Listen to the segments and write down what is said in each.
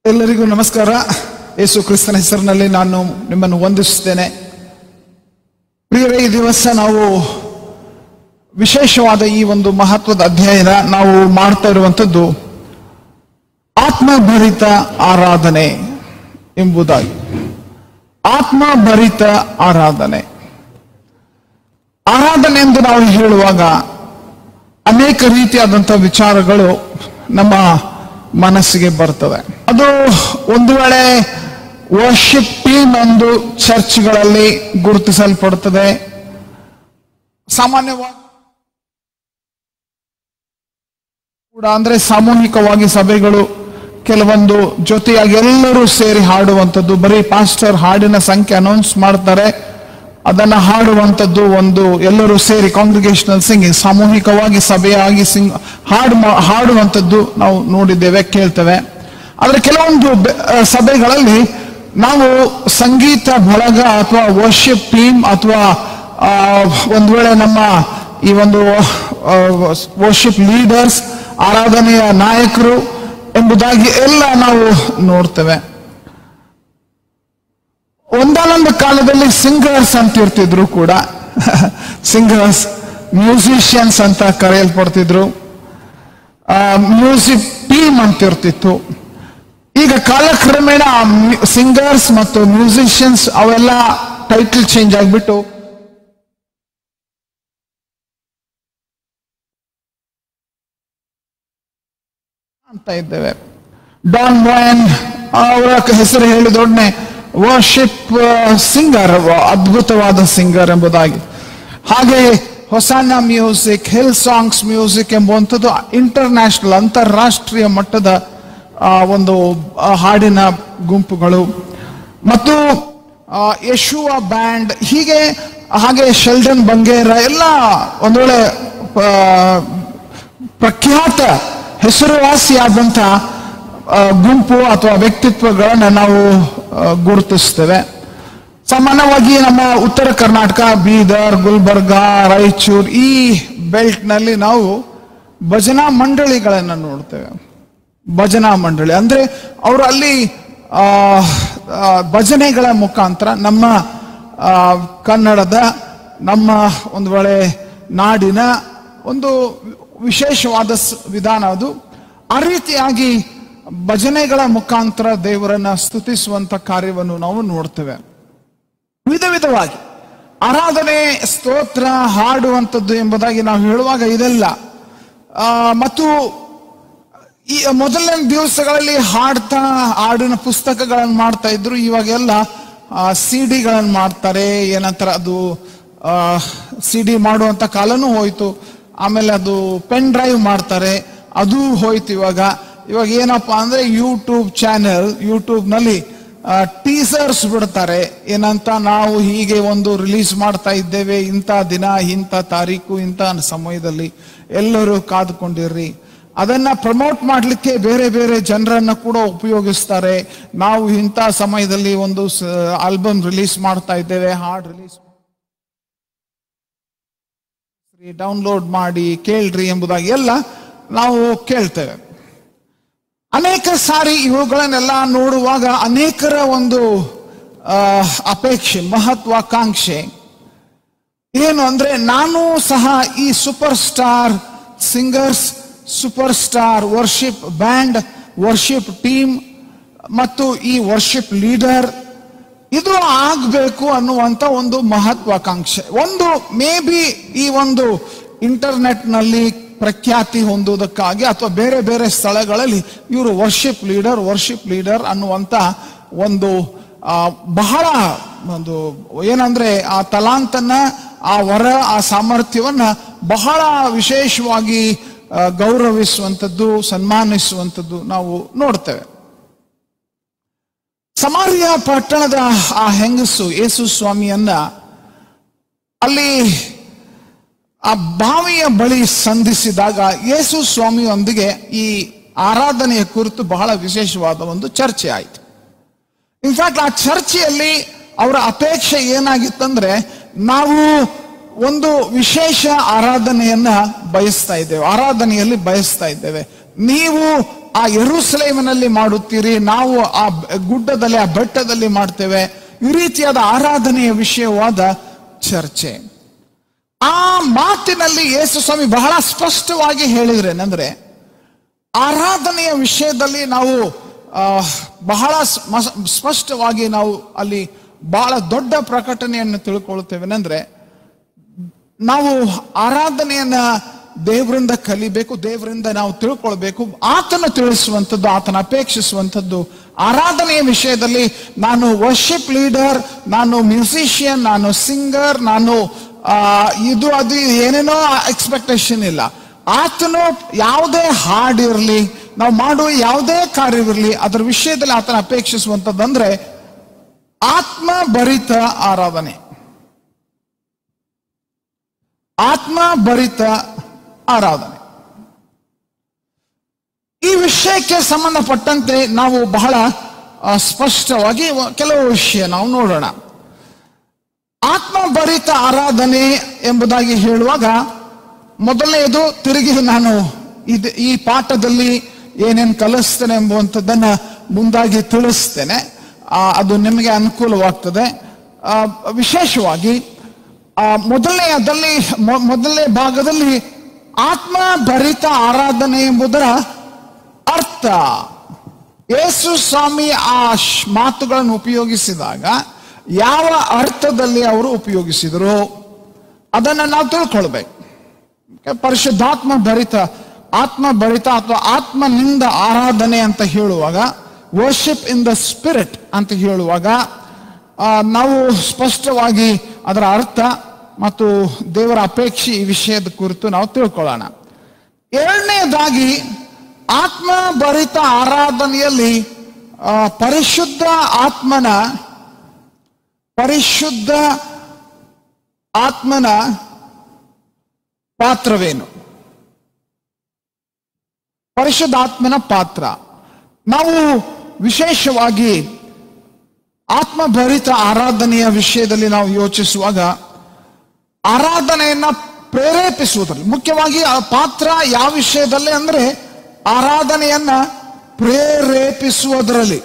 ಎಲ್ಲರಿಗೂ ನಮಸ್ಕಾರ ಯೇಸು ಕ್ರಿಸ್ತನ ಹೆಸರಿನಲ್ಲಿ ನಾನು ನಿಮ್ಮನ್ನು ವಂದಿಸುತ್ತೇನೆ ಪ್ರಿಯರೇ ಈ ದಿವಸ ನಾವು ವಿಶೇಷವಾದ ಈ ಒಂದು ಮಹತ್ವದ ಅಧ್ಯಯನ ನಾವು ಮಾಡ್ತಾ ಇರುವಂಥದ್ದು ಆತ್ಮಭರಿತ ಆರಾಧನೆ ಎಂಬುದಾಗಿ ಆತ್ಮಭರಿತ ಆರಾಧನೆ ಆರಾಧನೆ ಎಂದು ನಾವು ಹೇಳುವಾಗ ಅನೇಕ ರೀತಿಯಾದಂಥ ವಿಚಾರಗಳು ನಮ್ಮ ಮನಸ್ಸಿಗೆ ಬರ್ತವೆ ಅದು ಒಂದು ವೇಳೆ ವರ್ಷಿಪ್ ಟೀಮ್ ಎಂದು ಚರ್ಚ್ಗಳಲ್ಲಿ ಗುರುತಿಸಲ್ಪಡುತ್ತದೆ ಸಾಮಾನ್ಯವಾಗಿ ಕೂಡ ಅಂದ್ರೆ ಸಾಮೂಹಿಕವಾಗಿ ಸಭೆಗಳು ಕೆಲವೊಂದು ಜೊತೆಯಾಗಿ ಎಲ್ಲರೂ ಸೇರಿ ಹಾಡುವಂಥದ್ದು ಬರೀ ಪಾಸ್ಟರ್ ಹಾಡಿನ ಸಂಖ್ಯೆ ಅನೌನ್ಸ್ ಮಾಡ್ತಾರೆ ಅದನ್ನ ಹಾಡುವಂಥದ್ದು ಒಂದು ಎಲ್ಲರೂ ಸೇರಿ ಕಾಂಗ್ರಿಗೇಷನಲ್ ಸಿಂಗಿಂಗ್ ಸಾಮೂಹಿಕವಾಗಿ ಸಭೆಯಾಗಿ ಸಿಂಗ್ ಹಾಡು ಮಾ- ಹಾಡುವಂಥದ್ದು ನಾವು ನೋಡಿದ್ದೇವೆ ಕೇಳ್ತೇವೆ ಆದ್ರೆ ಕೆಲವೊಂದು ಬೆ- ಆ, ಸಭೆಗಳಲ್ಲಿ ನಾವು ಸಂಗೀತ ಬಳಗ ಅಥವಾ ವರ್ಷಿಪ್ ಟೀಮ್ ಅಥವಾ ಆ, ಒಂದು ವೇಳೆ ನಮ್ಮ ಈ ಒಂದು ವರ್ಷಿಪ್ ಲೀಡರ್ಸ್ ಆರಾಧನೆಯ ನಾಯಕರು ಎಂಬುದಾಗಿ ಎಲ್ಲ ನಾವು ನೋಡ್ತೇವೆ ಒಂದಾನೊಂದು ಕಾಲದಲ್ಲಿ ಸಿಂಗರ್ಸ್ ಅಂತ ಇರ್ತಿದ್ರು ಕೂಡ ಸಿಂಗರ್ಸ್ ಮ್ಯೂಸಿಷಿಯನ್ಸ್ ಅಂತ ಕರೆಯಲ್ಪಡ್ತಿದ್ರು ಮ್ಯೂಸಿಕ್ ಟೀಮ್ ಅಂತ ಇರ್ತಿತ್ತು ಈಗ ಕಾಲಕ್ರಮೇಣ ಸಿಂಗರ್ಸ್ ಮತ್ತು ಮ್ಯೂಸಿಷಿಯನ್ಸ್ ಅವೆಲ್ಲ ಟೈಟಲ್ ಚೇಂಜ್ ಆಗಿಬಿಟ್ಟು ಅಂತ ಇದ್ದೇವೆ ಡಾನ್ ವಾಯನ್ ಅವರ ಹೆಸರು ಹೇಳಿದೊಡನೆ ವರ್ಷಿಪ್ ಸಿಂಗರ್ ಅದ್ಭುತವಾದ ಸಿಂಗರ್ ಎಂಬುದಾಗಿ ಹಾಗೆ Hosanna music Hill songs music ಎಂಬುವಂಥದ್ದು ಇಂಟರ್ನ್ಯಾಷನಲ್ ಅಂತಾರಾಷ್ಟ್ರೀಯ ಮಟ್ಟದ ಆ, ಒಂದು ಆ, ಹಾಡಿನ ಗುಂಪುಗಳು ಮತ್ತು ಆ, ಯಶುವ ಬ್ಯಾಂಡ್ ಹೀಗೆ ಹಾಗೆ ಶೆಲ್ಡನ್ ಬಂಗೇರ ಎಲ್ಲ ಒಂದು ವೇಳೆ ಆ, ಪ್ರಖ್ಯಾತ ಹೆಸರುವಾಸಿಯಾದಂಥ ಆ, ಗುಂಪು ಅಥವಾ ವ್ಯಕ್ತಿತ್ವಗಳನ್ನು ನಾವು ಆ, ಗುರುತಿಸ್ತೇವೆ ಸಾಮಾನ್ಯವಾಗಿ ನಮ್ಮ ಉತ್ತರ ಕರ್ನಾಟಕ ಬೀದರ್ ಗುಲ್ಬರ್ಗ ರಾಯಚೂರು ಈ ಬೆಲ್ಟ್ನಲ್ಲಿ ನಾವು ಭಜನಾ ಮಂಡಳಿಗಳನ್ನು ನೋಡ್ತೇವೆ ಭಜನಾ ಮಂಡಳಿ ಅಂದ್ರೆ ಅವರು ಅಲ್ಲಿ ಆ, ಆ, ಭಜನೆಗಳ ಮುಖಾಂತರ ನಮ್ಮ ಆ, ಕನ್ನಡದ ನಮ್ಮ ಒಂದು ವೇಳೆ ನಾಡಿನ ಒಂದು ವಿಶೇಷವಾದ ಸ್- ವಿಧಾನ ಅದು ಆ ರೀತಿಯಾಗಿ ಭಜನೆಗಳ ಮುಖಾಂತರ ದೇವರನ್ನ ಸ್ತುತಿಸುವಂತ ಕಾರ್ಯವನ್ನು ನಾವು ನೋಡ್ತೇವೆ ವಿಧ ವಿಧವಾಗಿ ಆರಾಧನೆ ಸ್ತೋತ್ರ ಹಾಡುವಂಥದ್ದು ಎಂಬುದಾಗಿ ನಾವು ಹೇಳುವಾಗ ಇದೆಲ್ಲ ಆ, ಮತ್ತು ಈ ಮೊದಲನೇ ದಿವಸಗಳಲ್ಲಿ ಹಾಡ್ತಾ ಹಾಡಿನ ಪುಸ್ತಕಗಳನ್ನು ಮಾಡ್ತಾ ಇದ್ರು ಇವಾಗೆಲ್ಲ ಸಿ ಡಿಗಳನ್ನು ಮಾಡ್ತಾರೆ ಏನಂತಾರೆ ಅದು ಸಿ ಡಿ ಮಾಡುವಂತ ಕಾಲನೂ ಹೋಯ್ತು ಆಮೇಲೆ ಅದು ಪೆನ್ ಡ್ರೈವ್ ಮಾಡ್ತಾರೆ ಅದು ಹೋಯ್ತು ಇವಾಗ ಇವಾಗ ಏನಪ್ಪಾ ಅಂದ್ರೆ ಯೂಟ್ಯೂಬ್ ಚಾನೆಲ್ ಯೂಟ್ಯೂಬ್ ನಲ್ಲಿ ಟೀಸರ್ಸ್ ಬಿಡ್ತಾರೆ ಏನಂತ ನಾವು ಹೀಗೆ ಒಂದು ರಿಲೀಸ್ ಮಾಡ್ತಾ ಇದ್ದೇವೆ ಇಂಥ ದಿನ ಇಂಥ ತಾರೀಕು ಇಂಥ ಸಮಯದಲ್ಲಿ ಎಲ್ಲರೂ ಕಾದುಕೊಂಡಿರ್ರಿ ಅದನ್ನ ಪ್ರಮೋಟ್ ಮಾಡಲಿಕ್ಕೆ ಬೇರೆ ಬೇರೆ ಜನರನ್ನ ಕೂಡ ಉಪಯೋಗಿಸ್ತಾರೆ ನಾವು ಇಂಥ ಸಮಯದಲ್ಲಿ ಒಂದು ಆಲ್ಬಮ್ ರಿಲೀಸ್ ಮಾಡ್ತಾ ಇದ್ದೇವೆ ಹಾಡ್ ರಿಲೀಸ್ ಡೌನ್ಲೋಡ್ ಮಾಡಿ ಕೇಳ್ರಿ ಎಂಬುದಾಗಿ ಎಲ್ಲ ನಾವು ಕೇಳ್ತೇವೆ ಅನೇಕ ಸಾರಿ ಇವುಗಳನ್ನೆಲ್ಲ ನೋಡುವಾಗ ಅನೇಕರ ಒಂದು ಆ, ಅಪೇಕ್ಷೆ ಮಹತ್ವಾಕಾಂಕ್ಷೆ ಏನು ಅಂದ್ರೆ ನಾನು ಸಹ ಈ super star singers super star worship band worship team ಮತ್ತು ಈ ವರ್ಷಿಪ್ ಲೀಡರ್ ಇದು ಆಗಬೇಕು ಅನ್ನುವಂತ ಒಂದು ಮಹತ್ವಾಕಾಂಕ್ಷೆ ಒಂದು ಮೇ ಬಿ ಈ ಒಂದು ಇಂಟರ್ನೆಟ್ ನಲ್ಲಿ ಪ್ರಖ್ಯಾತಿ ಹೊಂದುವುದಕ್ಕಾಗಿ ಅಥವಾ ಬೇರೆ ಬೇರೆ ಸ್ಥಳಗಳಲ್ಲಿ ಇವರು ವರ್ಷಿಪ್ ಲೀಡರ್ ವರ್ಷಿಪ್ ಲೀಡರ್ ಅನ್ನುವಂತ ಒಂದು ಆ, ಬಹಳ ಒಂದು ಏನಂದ್ರೆ ಆ ತಲಾಂತನ ಆ ವರ ಆ ಸಾಮರ್ಥ್ಯವನ್ನ ಬಹಳ ವಿಶೇಷವಾಗಿ ಆ, ಗೌರವಿಸುವಂಥದ್ದು ಸನ್ಮಾನಿಸುವಂಥದ್ದು ನಾವು ನೋಡ್ತೇವೆ ಸಮಾರಿಯ ಪಟ್ಟಣದ ಆ ಹೆಂಗಸು ಯೇಸು ಸ್ವಾಮಿಯನ್ನ ಅಲ್ಲಿ ಆ ಬಾವಿಯ ಬಳಿ ಸಂಧಿಸಿದಾಗ ಯೇಸು ಸ್ವಾಮಿಯೊಂದಿಗೆ ಈ ಆರಾಧನೆಯ ಕುರಿತು ಬಹಳ ವಿಶೇಷವಾದ ಒಂದು ಚರ್ಚೆ ಆಯಿತು ಇನ್ಫ್ಯಾಕ್ಟ್ ಆ ಚರ್ಚೆಯಲ್ಲಿ ಅವರ ಅಪೇಕ್ಷೆ ಏನಾಗಿತ್ತಂದ್ರೆ ನಾವು ಒಂದು ವಿಶೇಷ ಆರಾಧನೆಯನ್ನ ಬಯಸ್ತಾ ಇದ್ದೇವೆ ಆರಾಧನೆಯಲ್ಲಿ ಬಯಸ್ತಾ ಇದ್ದೇವೆ ನೀವು ಆ ಯೆರೂಸಲೇಮಿನಲ್ಲಿ ಮಾಡುತ್ತೀರಿ ನಾವು ಆ ಬ- ಗುಡ್ಡದಲ್ಲಿ ಆ ಬೆಟ್ಟದಲ್ಲಿ ಮಾಡ್ತೇವೆ ಈ ರೀತಿಯಾದ ಆರಾಧನೆಯ ವಿಷಯವಾದ ಚರ್ಚೆ ಆ ಮಾತಿನಲ್ಲಿ ಯೇಸು ಸ್ವಾಮಿ ಬಹಳ ಸ್ಪಷ್ಟವಾಗಿ ಹೇಳಿದ್ರೇನೆಂದ್ರೆ ಆರಾಧನೆಯ ವಿಷಯದಲ್ಲಿ ನಾವು ಆ, ಬಹಳ ಸ್ಮ- ಸ್ಪಷ್ಟವಾಗಿ ನಾವು ಅಲ್ಲಿ ಬಹಳ ದೊಡ್ಡ ಪ್ರಕಟಣೆಯನ್ನು ತಿಳ್ಕೊಳ್ತೇವೆನೆಂದ್ರೆ ನಾವು ಆರಾಧನೆಯನ್ನ ದೇವರಿಂದ ಕಲಿಬೇಕು ದೇವರಿಂದ ನಾವು ತಿಳ್ಕೊಳ್ಬೇಕು ಆತನ ತಿಳಿಸುವಂಥದ್ದು ಆತನ ಅಪೇಕ್ಷಿಸುವಂಥದ್ದು ಆರಾಧನೆಯ ವಿಷಯದಲ್ಲಿ ನಾನು ವರ್ಷಿಪ್ ಲೀಡರ್ ನಾನು ಮ್ಯೂಸಿಷಿಯನ್ ನಾನು ಸಿಂಗರ್ ನಾನು ಆ, ಇದು ಅದು ಏನೇನೋ ಎಕ್ಸ್ಪೆಕ್ಟೇಷನ್ ಇಲ್ಲ ಆತನು ಯಾವುದೇ ಹಾಡಿರಲಿ ನಾವು ಮಾಡುವ ಯಾವುದೇ ಕಾರ್ಯವಿರಲಿ ಅದರ ವಿಷಯದಲ್ಲಿ ಆತನ ಅಪೇಕ್ಷಿಸುವಂಥದ್ದಂದ್ರೆ ಆತ್ಮ ಭರಿತ ಆರಾಧನೆ ಆತ್ಮ ಭರಿತ ಆರಾಧನೆ ಈ ವಿಷಯಕ್ಕೆ ಸಂಬಂಧಪಟ್ಟಂತೆ ನಾವು ಬಹಳ ಆ, ಸ್ಪಷ್ಟವಾಗಿ ವ- ಕೆಲವು ವಿಷಯ ನಾವು ನೋಡೋಣ ಆತ್ಮಭರಿತ ಆರಾಧನೆ ಎಂಬುದಾಗಿ ಹೇಳುವಾಗ ಮೊದಲನೆಯದು ತಿರುಗಿ ನಾನು ಇದು ಈ ಪಾಠದಲ್ಲಿ ಏನೇನು ಕಲಿಸ್ತೇನೆ ಎಂಬುವಂಥದ್ದನ್ನ ಮುಂದಾಗಿ ತಿಳಿಸ್ತೇನೆ ಆ, ಅದು ನಿಮಗೆ ಅನುಕೂಲವಾಗ್ತದೆ ಆ, ವಿಶೇಷವಾಗಿ ಆ, ಮೊದಲನೆಯದಲ್ಲಿ ಮೊ- ಮೊದಲನೇ ಭಾಗದಲ್ಲಿ ಆತ್ಮಭರಿತ ಆರಾಧನೆ ಎಂಬುದರ ಅರ್ಥ ಯೇಸು ಸ್ವಾಮಿ ಆ ಶ್- ಮಾತುಗಳನ್ನು ಉಪಯೋಗಿಸಿದಾಗ ಯಾವ ಅರ್ಥದಲ್ಲಿ ಅವರು ಉಪಯೋಗಿಸಿದರು ಅದನ್ನು ನಾವು ತಿಳ್ಕೊಳ್ಬೇಕು Okay, ಪರಿಶುದ್ಧಾತ್ಮ ಭರಿತ ಆತ್ಮ ಭರಿತ ಅಥವಾ ಆತ್ಮನಿಂದ ಆರಾಧನೆ ಅಂತ ಹೇಳುವಾಗ ವರ್ಷಿಪ್ ಇನ್ ದ ಸ್ಪಿರಿಟ್ ಅಂತ ಹೇಳುವಾಗ ಆ, ನಾವು ಸ್ಪಷ್ಟವಾಗಿ ಅದರ ಅರ್ಥ ಮತ್ತು ದೇವರ ಅಪೇಕ್ಷೆ ಈ ವಿಷಯದ ಕುರಿತು ನಾವು ತಿಳ್ಕೊಳ್ಳೋಣ ಎರಡನೇದಾಗಿ ಆತ್ಮ ಭರಿತ ಆರಾಧನೆಯಲ್ಲಿ ಆ, ಪರಿಶುದ್ಧ ಆತ್ಮನ ಪರಿಶುದ್ಧ ಆತ್ಮನ ಪಾತ್ರವೇನು ಪರಿಶುದ್ಧಾತ್ಮನ ಪಾತ್ರ ನಾವು ವಿಶೇಷವಾಗಿ ಆತ್ಮಭರಿತ ಆರಾಧನೆಯ ವಿಷಯದಲ್ಲಿ ನಾವು ಯೋಚಿಸುವಾಗ ಆರಾಧನೆಯನ್ನ ಪ್ರೇರೇಪಿಸುವುದರಲ್ಲಿ ಮುಖ್ಯವಾಗಿ ಆ ಪಾತ್ರ ಯಾವ ವಿಷಯದಲ್ಲಿ ಅಂದ್ರೆ ಆರಾಧನೆಯನ್ನ ಪ್ರೇರೇಪಿಸುವುದರಲ್ಲಿ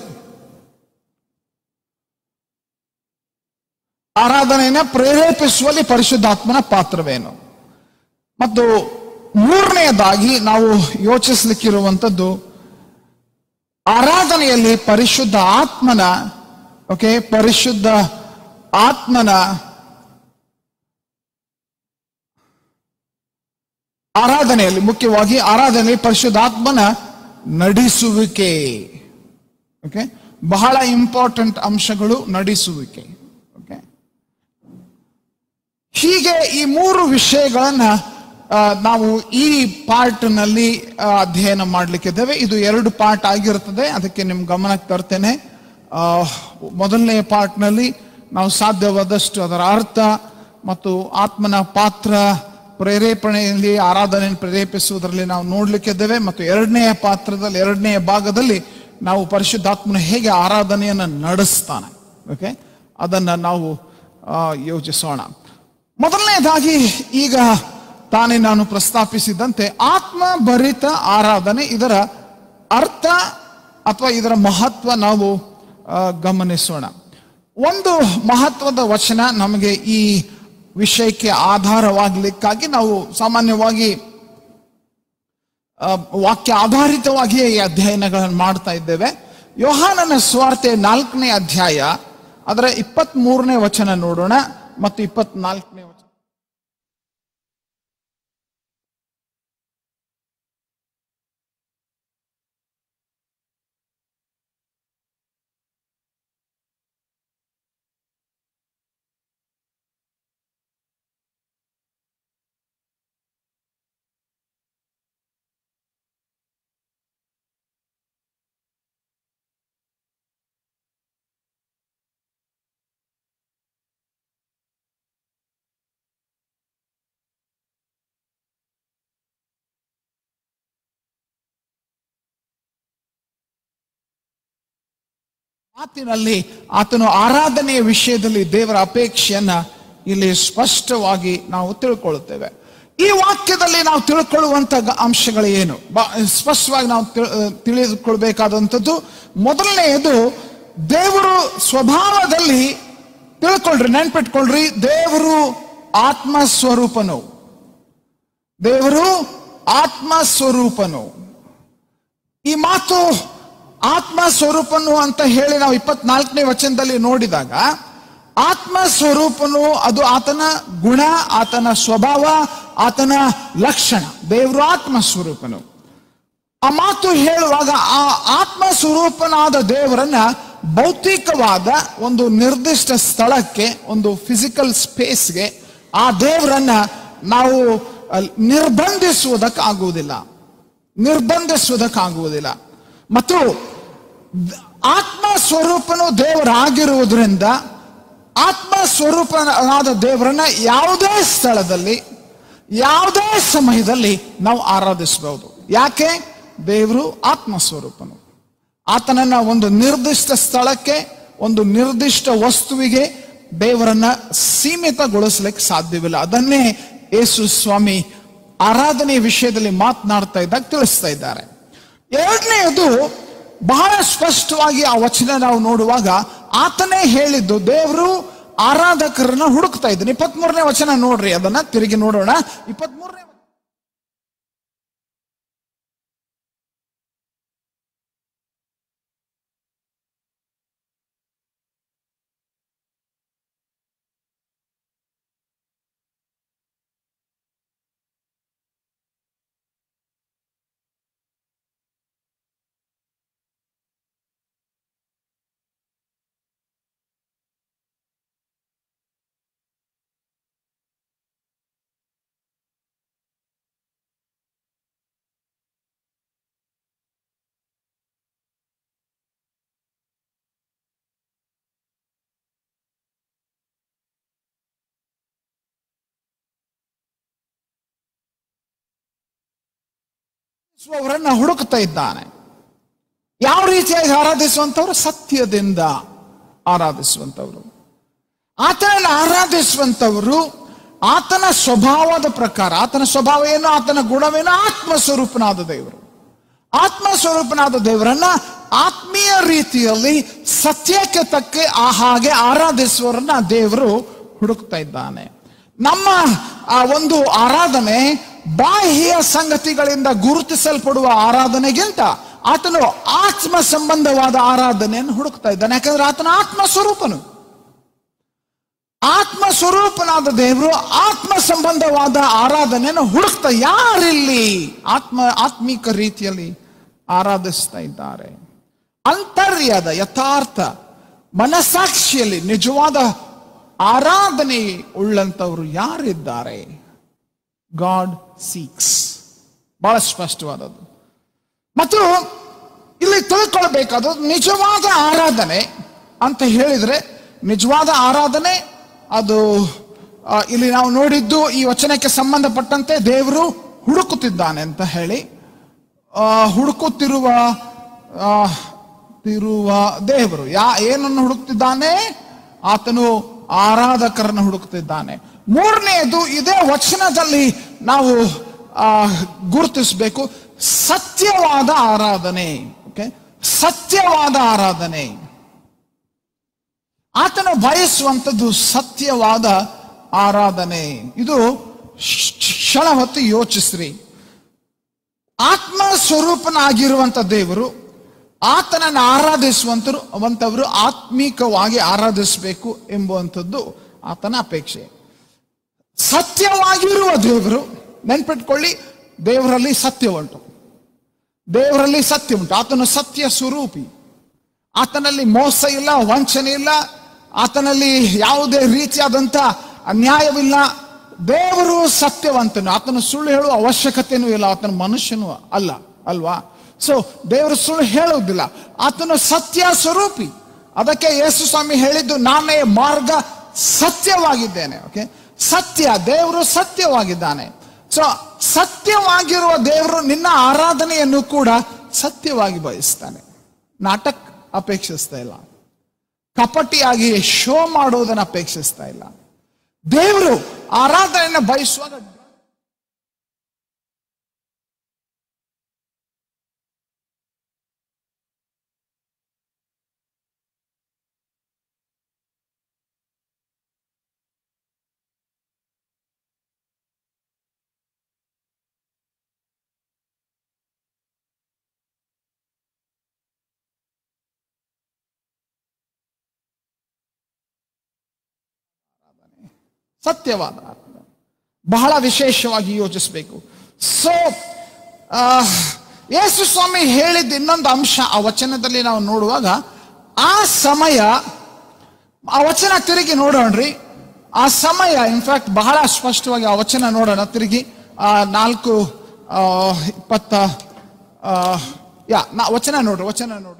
ಆರಾಧನೆಯನ್ನ ಪ್ರೇರೇಪಿಸುವಲ್ಲಿ ಪರಿಶುದ್ಧಾತ್ಮನ ಪಾತ್ರವೇನು ಮತ್ತು ಮೂರನೆಯದಾಗಿ ನಾವು ಯೋಚಿಸಲಿಕ್ಕಿರುವಂಥದ್ದು ಆರಾಧನೆಯಲ್ಲಿ ಪರಿಶುದ್ಧ ಆತ್ಮನ ಓಕೆ ಪರಿಶುದ್ಧ ಆತ್ಮನ ಆರಾಧನೆಯಲ್ಲಿ ಮುಖ್ಯವಾಗಿ ಆರಾಧನೆಯಲ್ಲಿ ಪರಿಶುದ್ಧಾತ್ಮನ ನಡೆಸುವಿಕೆ ಓಕೆ ಬಹಳ ಇಂಪಾರ್ಟೆಂಟ್ ಅಂಶಗಳು ನಡೆಸುವಿಕೆ ಓಕೆ ಹೀಗೆ ಈ ಮೂರು ವಿಷಯಗಳನ್ನ ಆ, ನಾವು ಈ ಪಾರ್ಟ್ನಲ್ಲಿ ಆ, ಅಧ್ಯಯನ ಮಾಡಲಿಕ್ಕಿದ್ದೇವೆ ಇದು ಎರಡು ಪಾರ್ಟ್ ಆಗಿರುತ್ತದೆ ಅದಕ್ಕೆ ನಿಮ್ ಗಮನಕ್ಕೆ ತರ್ತೇನೆ ಆ, ಮೊದಲನೆಯ ಪಾರ್ಟ್ನಲ್ಲಿ ನಾವು ಸಾಧ್ಯವಾದಷ್ಟು ಅದರ ಅರ್ಥ ಮತ್ತು ಆತ್ಮನ ಪಾತ್ರ ಪ್ರೇರೇಪಣೆಯಲ್ಲಿ ಆರಾಧನೆಯನ್ನು ಪ್ರೇರೇಪಿಸುವುದರಲ್ಲಿ ನಾವು ನೋಡ್ಲಿಕ್ಕಿದ್ದೇವೆ ಮತ್ತು ಎರಡನೆಯ ಪಾತ್ರದಲ್ಲಿ ಎರಡನೆಯ ಭಾಗದಲ್ಲಿ ನಾವು ಪರಿಶುದ್ಧಾತ್ಮನ ಹೇಗೆ ಆರಾಧನೆಯನ್ನು ನಡೆಸ್ತಾನೆ ಓಕೆ ಅದನ್ನ ನಾವು ಆ, ಯೋಚಿಸೋಣ ಮೊದಲನೇದಾಗಿ ಈಗ ತಾನೇ ನಾನು ಪ್ರಸ್ತಾಪಿಸಿದಂತೆ ಆತ್ಮಭರಿತ ಆರಾಧನೆ ಇದರ ಅರ್ಥ ಅಥವಾ ಇದರ ಮಹತ್ವ ನಾವು ಆ, ಗಮನಿಸೋಣ ಒಂದು ಮಹತ್ವದ ವಚನ ನಮಗೆ ಈ ವಿಷಯಕ್ಕೆ ಆಧಾರವಾಗಲಿಕ್ಕಾಗಿ ನಾವು ಸಾಮಾನ್ಯವಾಗಿ ಆ, ವಾಕ್ಯ ಆಧಾರಿತವಾಗಿಯೇ ಈ ಅಧ್ಯಯನಗಳನ್ನು ಮಾಡ್ತಾ ಇದ್ದೇವೆ ಯೋಹಾನನ ಸ್ವಾರ್ತೆ ನಾಲ್ಕನೇ ಅಧ್ಯಾಯ ಅದರ ಇಪ್ಪತ್ತ್ ಮೂರನೇ ವಚನ ನೋಡೋಣ ಮತ್ತು ಇಪ್ಪತ್ನಾಲ್ಕನೇ ವಚನ ಮಾತಿನಲ್ಲಿ ಆತನು ಆರಾಧನೆಯ ವಿಷಯದಲ್ಲಿ ದೇವರ ಅಪೇಕ್ಷೆಯನ್ನ ಇಲ್ಲಿ ಸ್ಪಷ್ಟವಾಗಿ ನಾವು ತಿಳ್ಕೊಳ್ಳುತ್ತೇವೆ ಈ ವಾಕ್ಯದಲ್ಲಿ ನಾವು ತಿಳ್ಕೊಳ್ಳುವಂತ ಗ- ಅಂಶಗಳು ಏನು ಬ- ಸ್ಪಷ್ಟವಾಗಿ ನಾವು ತಿಳ್- ತಿಳಿದುಕೊಳ್ಬೇಕಾದಂಥದ್ದು ಮೊದಲನೆಯದು ದೇವರು ಸ್ವಭಾವದಲ್ಲಿ ತಿಳ್ಕೊಳ್ರಿ ನೆನ್ಪಿಟ್ಕೊಳ್ರಿ ದೇವರು ಆತ್ಮ ಸ್ವರೂಪನು ದೇವರು ಆತ್ಮ ಸ್ವರೂಪನು ಈ ಮಾತು ಆತ್ಮ ಸ್ವರೂಪನು ಅಂತ ಹೇಳಿ ನಾವು ಇಪ್ಪತ್ನಾಲ್ಕನೇ ವಚನದಲ್ಲಿ ನೋಡಿದಾಗ ಆತ್ಮ ಸ್ವರೂಪನು ಅದು ಆತನ ಗುಣ ಆತನ ಸ್ವಭಾವ ಆತನ ಲಕ್ಷಣ ದೇವರು ಆತ್ಮ ಸ್ವರೂಪನು ಆ ಮಾತು ಹೇಳುವಾಗ ಆ ಆತ್ಮ ಸ್ವರೂಪನಾದ ದೇವರನ್ನ ಭೌತಿಕವಾದ ಒಂದು ನಿರ್ದಿಷ್ಟ ಸ್ಥಳಕ್ಕೆ ಒಂದು ಫಿಸಿಕಲ್ ಸ್ಪೇಸ್ಗೆ ಆ ದೇವರನ್ನ ನಾವು ಅಹ್, ನಿರ್ಬಂಧಿಸುವುದಕ್ಕಾಗುವುದಿಲ್ಲ ನಿರ್ಬಂಧಿಸುವುದಕ್ಕಾಗುವುದಿಲ್ಲ ಮತ್ತು ದ- ಆತ್ಮ ಸ್ವರೂಪನು ದೇವರಾಗಿರುವುದರಿಂದ ಆತ್ಮ ಸ್ವರೂಪನಾದ ದೇವರನ್ನ ಯಾವುದೇ ಸ್ಥಳದಲ್ಲಿ ಯಾವುದೇ ಸಮಯದಲ್ಲಿ ನಾವು ಆರಾಧಿಸಬಹುದು ಯಾಕೆ ದೇವರು ಆತ್ಮ ಸ್ವರೂಪನು ಆತನನ್ನ ಒಂದು ನಿರ್ದಿಷ್ಟ ಸ್ಥಳಕ್ಕೆ ಒಂದು ನಿರ್ದಿಷ್ಟ ವಸ್ತುವಿಗೆ ದೇವರನ್ನ ಸೀಮಿತಗೊಳಿಸ್ಲಿಕ್ಕೆ ಸಾಧ್ಯವಿಲ್ಲ ಅದನ್ನೇ ಯೇಸು ಸ್ವಾಮಿ ಆರಾಧನೆ ವಿಷಯದಲ್ಲಿ ಮಾತನಾಡ್ತಾ ಇದ್ದಾಗ ತಿಳಿಸ್ತಾ ಇದ್ದಾರೆ ಎರಡನೆಯದು ಬಹಳ ಸ್ಪಷ್ಟವಾಗಿ ಆ ವಚನ ನಾವು ನೋಡುವಾಗ ಆತನೇ ಹೇಳಿದ್ದು ದೇವರು ಆರಾಧಕರನ್ನ ಹುಡುಕ್ತಾ ಇದ್ದಾನೆ ಇಪ್ಪತ್ಮೂರನೇ ವಚನ ನೋಡ್ರಿ ಅದನ್ನ ತಿರುಗಿ ನೋಡೋಣ ಇಪ್ಪತ್ಮೂರನೇ ಅವರನ್ನ ಹುಡುಕ್ತಾ ಇದ್ದಾನೆ ಯಾವ ರೀತಿಯಾಗಿ ಆರಾಧಿಸುವಂತವ್ರು ಸತ್ಯದಿಂದ ಆರಾಧಿಸುವಂತವ್ರು ಆತನನ್ನು ಆರಾಧಿಸುವಂತವರು ಆತನ ಸ್ವಭಾವದ ಪ್ರಕಾರ ಆತನ ಸ್ವಭಾವ ಏನು ಆತನ ಗುಣವೇನು ಆತ್ಮ ಸ್ವರೂಪನಾದ ದೇವರು ಆತ್ಮ ಸ್ವರೂಪನಾದ ದೇವರನ್ನ ಆತ್ಮೀಯ ರೀತಿಯಲ್ಲಿ ಸತ್ಯಕ್ಕೆ ತಕ್ಕ ಆ ಹಾಗೆ ಆರಾಧಿಸುವವರನ್ನ ದೇವರು ಹುಡುಕ್ತಾ ಇದ್ದಾನೆ ನಮ್ಮ ಆ ಒಂದು ಆರಾಧನೆ ಬಾಹ್ಯ ಸಂಗತಿಗಳಿಂದ ಗುರುತಿಸಲ್ಪಡುವ ಆರಾಧನೆಗಿಂತ ಆತನು ಆತ್ಮ ಸಂಬಂಧವಾದ ಆರಾಧನೆಯನ್ನು ಹುಡುಕ್ತಾ ಇದ್ದಾನೆ ಯಾಕಂದ್ರೆ ಆತನ ಆತ್ಮ ಸ್ವರೂಪನು ಆತ್ಮ ಸ್ವರೂಪನಾದ ದೇವರು ಆತ್ಮ ಸಂಬಂಧವಾದ ಆರಾಧನೆಯನ್ನು ಹುಡುಕ್ತಾ ಯಾರಿಲ್ಲಿ ಆತ್ಮ ಆತ್ಮಿಕ ರೀತಿಯಲ್ಲಿ ಆರಾಧಿಸ್ತಾ ಇದ್ದಾರೆ ಅಂತರ್ಯದ ಯಥಾರ್ಥ ಮನಸ್ಸಾಕ್ಷಿಯಲ್ಲಿ ನಿಜವಾದ ಆರಾಧನೆ ಉಳ್ಳಂತವರು ಯಾರಿದ್ದಾರೆ ಗಾಡ್ ಸೀಕ್ಸ್ ಬಹಳ ಸ್ಪಷ್ಟವಾದದ್ದು ಮತ್ತು ಇಲ್ಲಿ ತಿಳ್ಕೊಳ್ಬೇಕಾದ ನಿಜವಾದ ಆರಾಧನೆ ಅಂತ ಹೇಳಿದ್ರೆ ನಿಜವಾದ ಆರಾಧನೆ ಅದು ಆ, ಇಲ್ಲಿ ನಾವು ನೋಡಿದ್ದು ಈ ವಚನಕ್ಕೆ ಸಂಬಂಧಪಟ್ಟಂತೆ ದೇವರು ಹುಡುಕುತ್ತಿದ್ದಾನೆ ಅಂತ ಹೇಳಿ ಆ, ಹುಡುಕುತ್ತಿರುವ ಆ, ತಿರುವ ದೇವರು ಯಾ ಏನನ್ನು ಹುಡುಕ್ತಿದ್ದಾನೆ ಆತನು ಆರಾಧಕರನ್ನು ಹುಡುಕ್ತಿದ್ದಾನೆ ಮೂರನೆಯದು ಇದೇ ವಚನದಲ್ಲಿ ನಾವು ಆ, ಗುರುತಿಸಬೇಕು ಸತ್ಯವಾದ ಆರಾಧನೆ ಓಕೆ ಸತ್ಯವಾದ ಆರಾಧನೆ ಆತನು ಬಯಸುವಂಥದ್ದು ಸತ್ಯವಾದ ಆರಾಧನೆ ಇದು ಶ್- ಕ್ಷಣ ಹೊತ್ತು ಯೋಚಿಸ್ರಿ ಆತ್ಮ ಸ್ವರೂಪನಾಗಿರುವಂತ ದೇವರು ಆತನನ್ನು ಆರಾಧಿಸುವಂತರು ಅವಂತವರು ಆತ್ಮೀಕವಾಗಿ ಆರಾಧಿಸಬೇಕು ಎಂಬುವಂಥದ್ದು ಆತನ ಅಪೇಕ್ಷೆ ಸತ್ಯವಾಗಿರುವ ದೇವರು ನೆನ್ಪಿಟ್ಕೊಳ್ಳಿ ದೇವರಲ್ಲಿ ಸತ್ಯ ಉಂಟು ದೇವರಲ್ಲಿ ಸತ್ಯ ಉಂಟು ಆತನು ಸತ್ಯ ಸ್ವರೂಪಿ ಆತನಲ್ಲಿ ಮೋಸ ಇಲ್ಲ ವಂಚನೆ ಇಲ್ಲ ಆತನಲ್ಲಿ ಯಾವುದೇ ರೀತಿಯಾದಂಥ ಅನ್ಯಾಯವಿಲ್ಲ ದೇವರು ಸತ್ಯವಂತನು ಆತನು ಸುಳ್ಳು ಹೇಳುವ ಅವಶ್ಯಕತೆನೂ ಇಲ್ಲ ಆತನ ಮನುಷ್ಯನು ಅಲ್ಲ ಅಲ್ವಾ ಸೊ ದೇವರು ಸುಳ್ಳು ಹೇಳುವುದಿಲ್ಲ ಆತನು ಸತ್ಯ ಸ್ವರೂಪಿ ಅದಕ್ಕೆ ಯೇಸು ಸ್ವಾಮಿ ಹೇಳಿದ್ದು ನಾನೇ ಮಾರ್ಗ ಸತ್ಯವಾಗಿದ್ದೇನೆ ಓಕೆ ಸತ್ಯ ದೇವರು ಸತ್ಯವಾಗಿದ್ದಾನೆ ಸೊ ಸತ್ಯವಾಗಿರುವ ದೇವರು ನಿನ್ನ ಆರಾಧನೆಯನ್ನು ಕೂಡ ಸತ್ಯವಾಗಿ ಬಯಸ್ತಾನೆ ನಾಟಕ ಅಪೇಕ್ಷಿಸ್ತಾ ಇಲ್ಲ ಕಪಟಿಯಾಗಿ ಶೋ ಮಾಡೋದನ್ನ ಅಪೇಕ್ಷಿಸ್ತಾ ಇಲ್ಲ ದೇವರು ಆರಾಧನೆಯನ್ನು ಬಯಸುವಾಗ ಸತ್ಯವಾದ ಆರಾಧನೆ. ಬಹಳ ವಿಶೇಷವಾಗಿ ಯೋಚಿಸಬೇಕು ಸೊ ಯೇಸು ಸ್ವಾಮಿ ಹೇಳಿದ ಇನ್ನೊಂದು ಅಂಶ ಆ ವಚನದಲ್ಲಿ ನಾವು ನೋಡುವಾಗ ಆ ಸಮಯ ಆ ವಚನ ತಿರುಗಿ ನೋಡೋಣ್ರಿ ಆ ಸಮಯ ಇನ್ಫ್ಯಾಕ್ಟ್ ಬಹಳ ಸ್ಪಷ್ಟವಾಗಿ ಆ ವಚನ ನೋಡೋಣ ತಿರುಗಿ ಆ ನಾಲ್ಕು ಆ, ಇಪ್ಪತ್ತ ಆ, ಯಾ ನಾ ವಚನ ನೋಡ್ರಿ ವಚನ ನೋಡ್ರಿ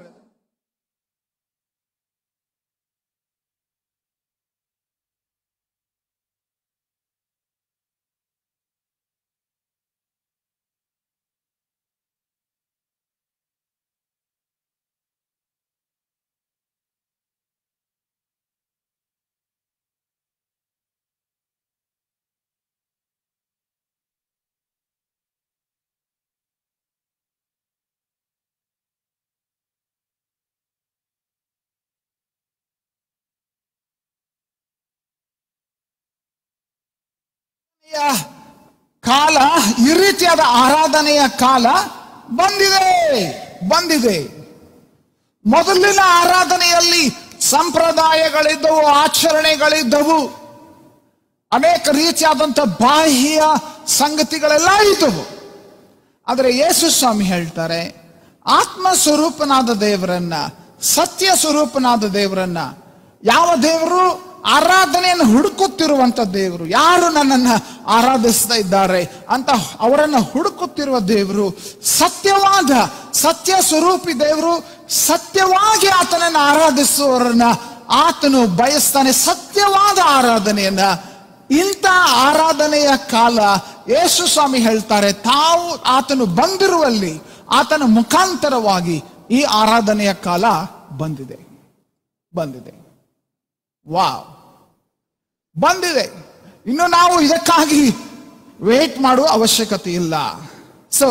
ಆರಾಧನೆಯ ಕಾಲ ಈ ರೀತಿಯಾದ ಆರಾಧನೆಯ ಕಾಲ ಬಂದಿದೆ ಬಂದಿದೆ ಮೊದಲಿನ ಆರಾಧನೆಯಲ್ಲಿ ಸಂಪ್ರದಾಯಗಳಿದ್ದವು ಆಚರಣೆಗಳಿದ್ದವು ಅನೇಕ ರೀತಿಯಾದಂಥ ಬಾಹ್ಯ ಸಂಗತಿಗಳೆಲ್ಲ ಇದ್ದವು ಆದರೆ ಯೇಸು ಸ್ವಾಮಿ ಹೇಳ್ತಾರೆ ಆತ್ಮ ಸ್ವರೂಪನಾದ ದೇವರನ್ನ ಸತ್ಯ ಸ್ವರೂಪನಾದ ದೇವರನ್ನ ಯಾವ ದೇವರು ಆರಾಧನೆಯನ್ನು ಹುಡುಕುತ್ತಿರುವಂತ ದೇವರು ಯಾರು ನನ್ನನ್ನ ಆರಾಧಿಸ್ತಾ ಇದ್ದಾರೆ ಅಂತ ಅವರನ್ನ ಹುಡುಕುತ್ತಿರುವ ದೇವರು ಸತ್ಯವಾದ ಸತ್ಯ ಸ್ವರೂಪಿ ದೇವರು ಸತ್ಯವಾಗಿ ಆತನನ್ನು ಆರಾಧಿಸುವವರನ್ನ ಆತನು ಬಯಸ್ತಾನೆ ಸತ್ಯವಾದ ಆರಾಧನೆಯನ್ನ ಇಂಥ ಆರಾಧನೆಯ ಕಾಲ ಯೇಸು ಸ್ವಾಮಿ ಹೇಳ್ತಾರೆ ತಾವು ಆತನು ಬಂದಿರುವಲ್ಲಿ ಆತನ ಮುಖಾಂತರವಾಗಿ ಈ ಆರಾಧನೆಯ ಕಾಲ ಬಂದಿದೆ ಬಂದಿದೆ ವಾವ್ ಬಂದಿದೆ ಇನ್ನು ನಾವು ಇದಕ್ಕಾಗಿ ವೇಟ್ ಮಾಡುವ ಅವಶ್ಯಕತೆ ಇಲ್ಲ ಸೊ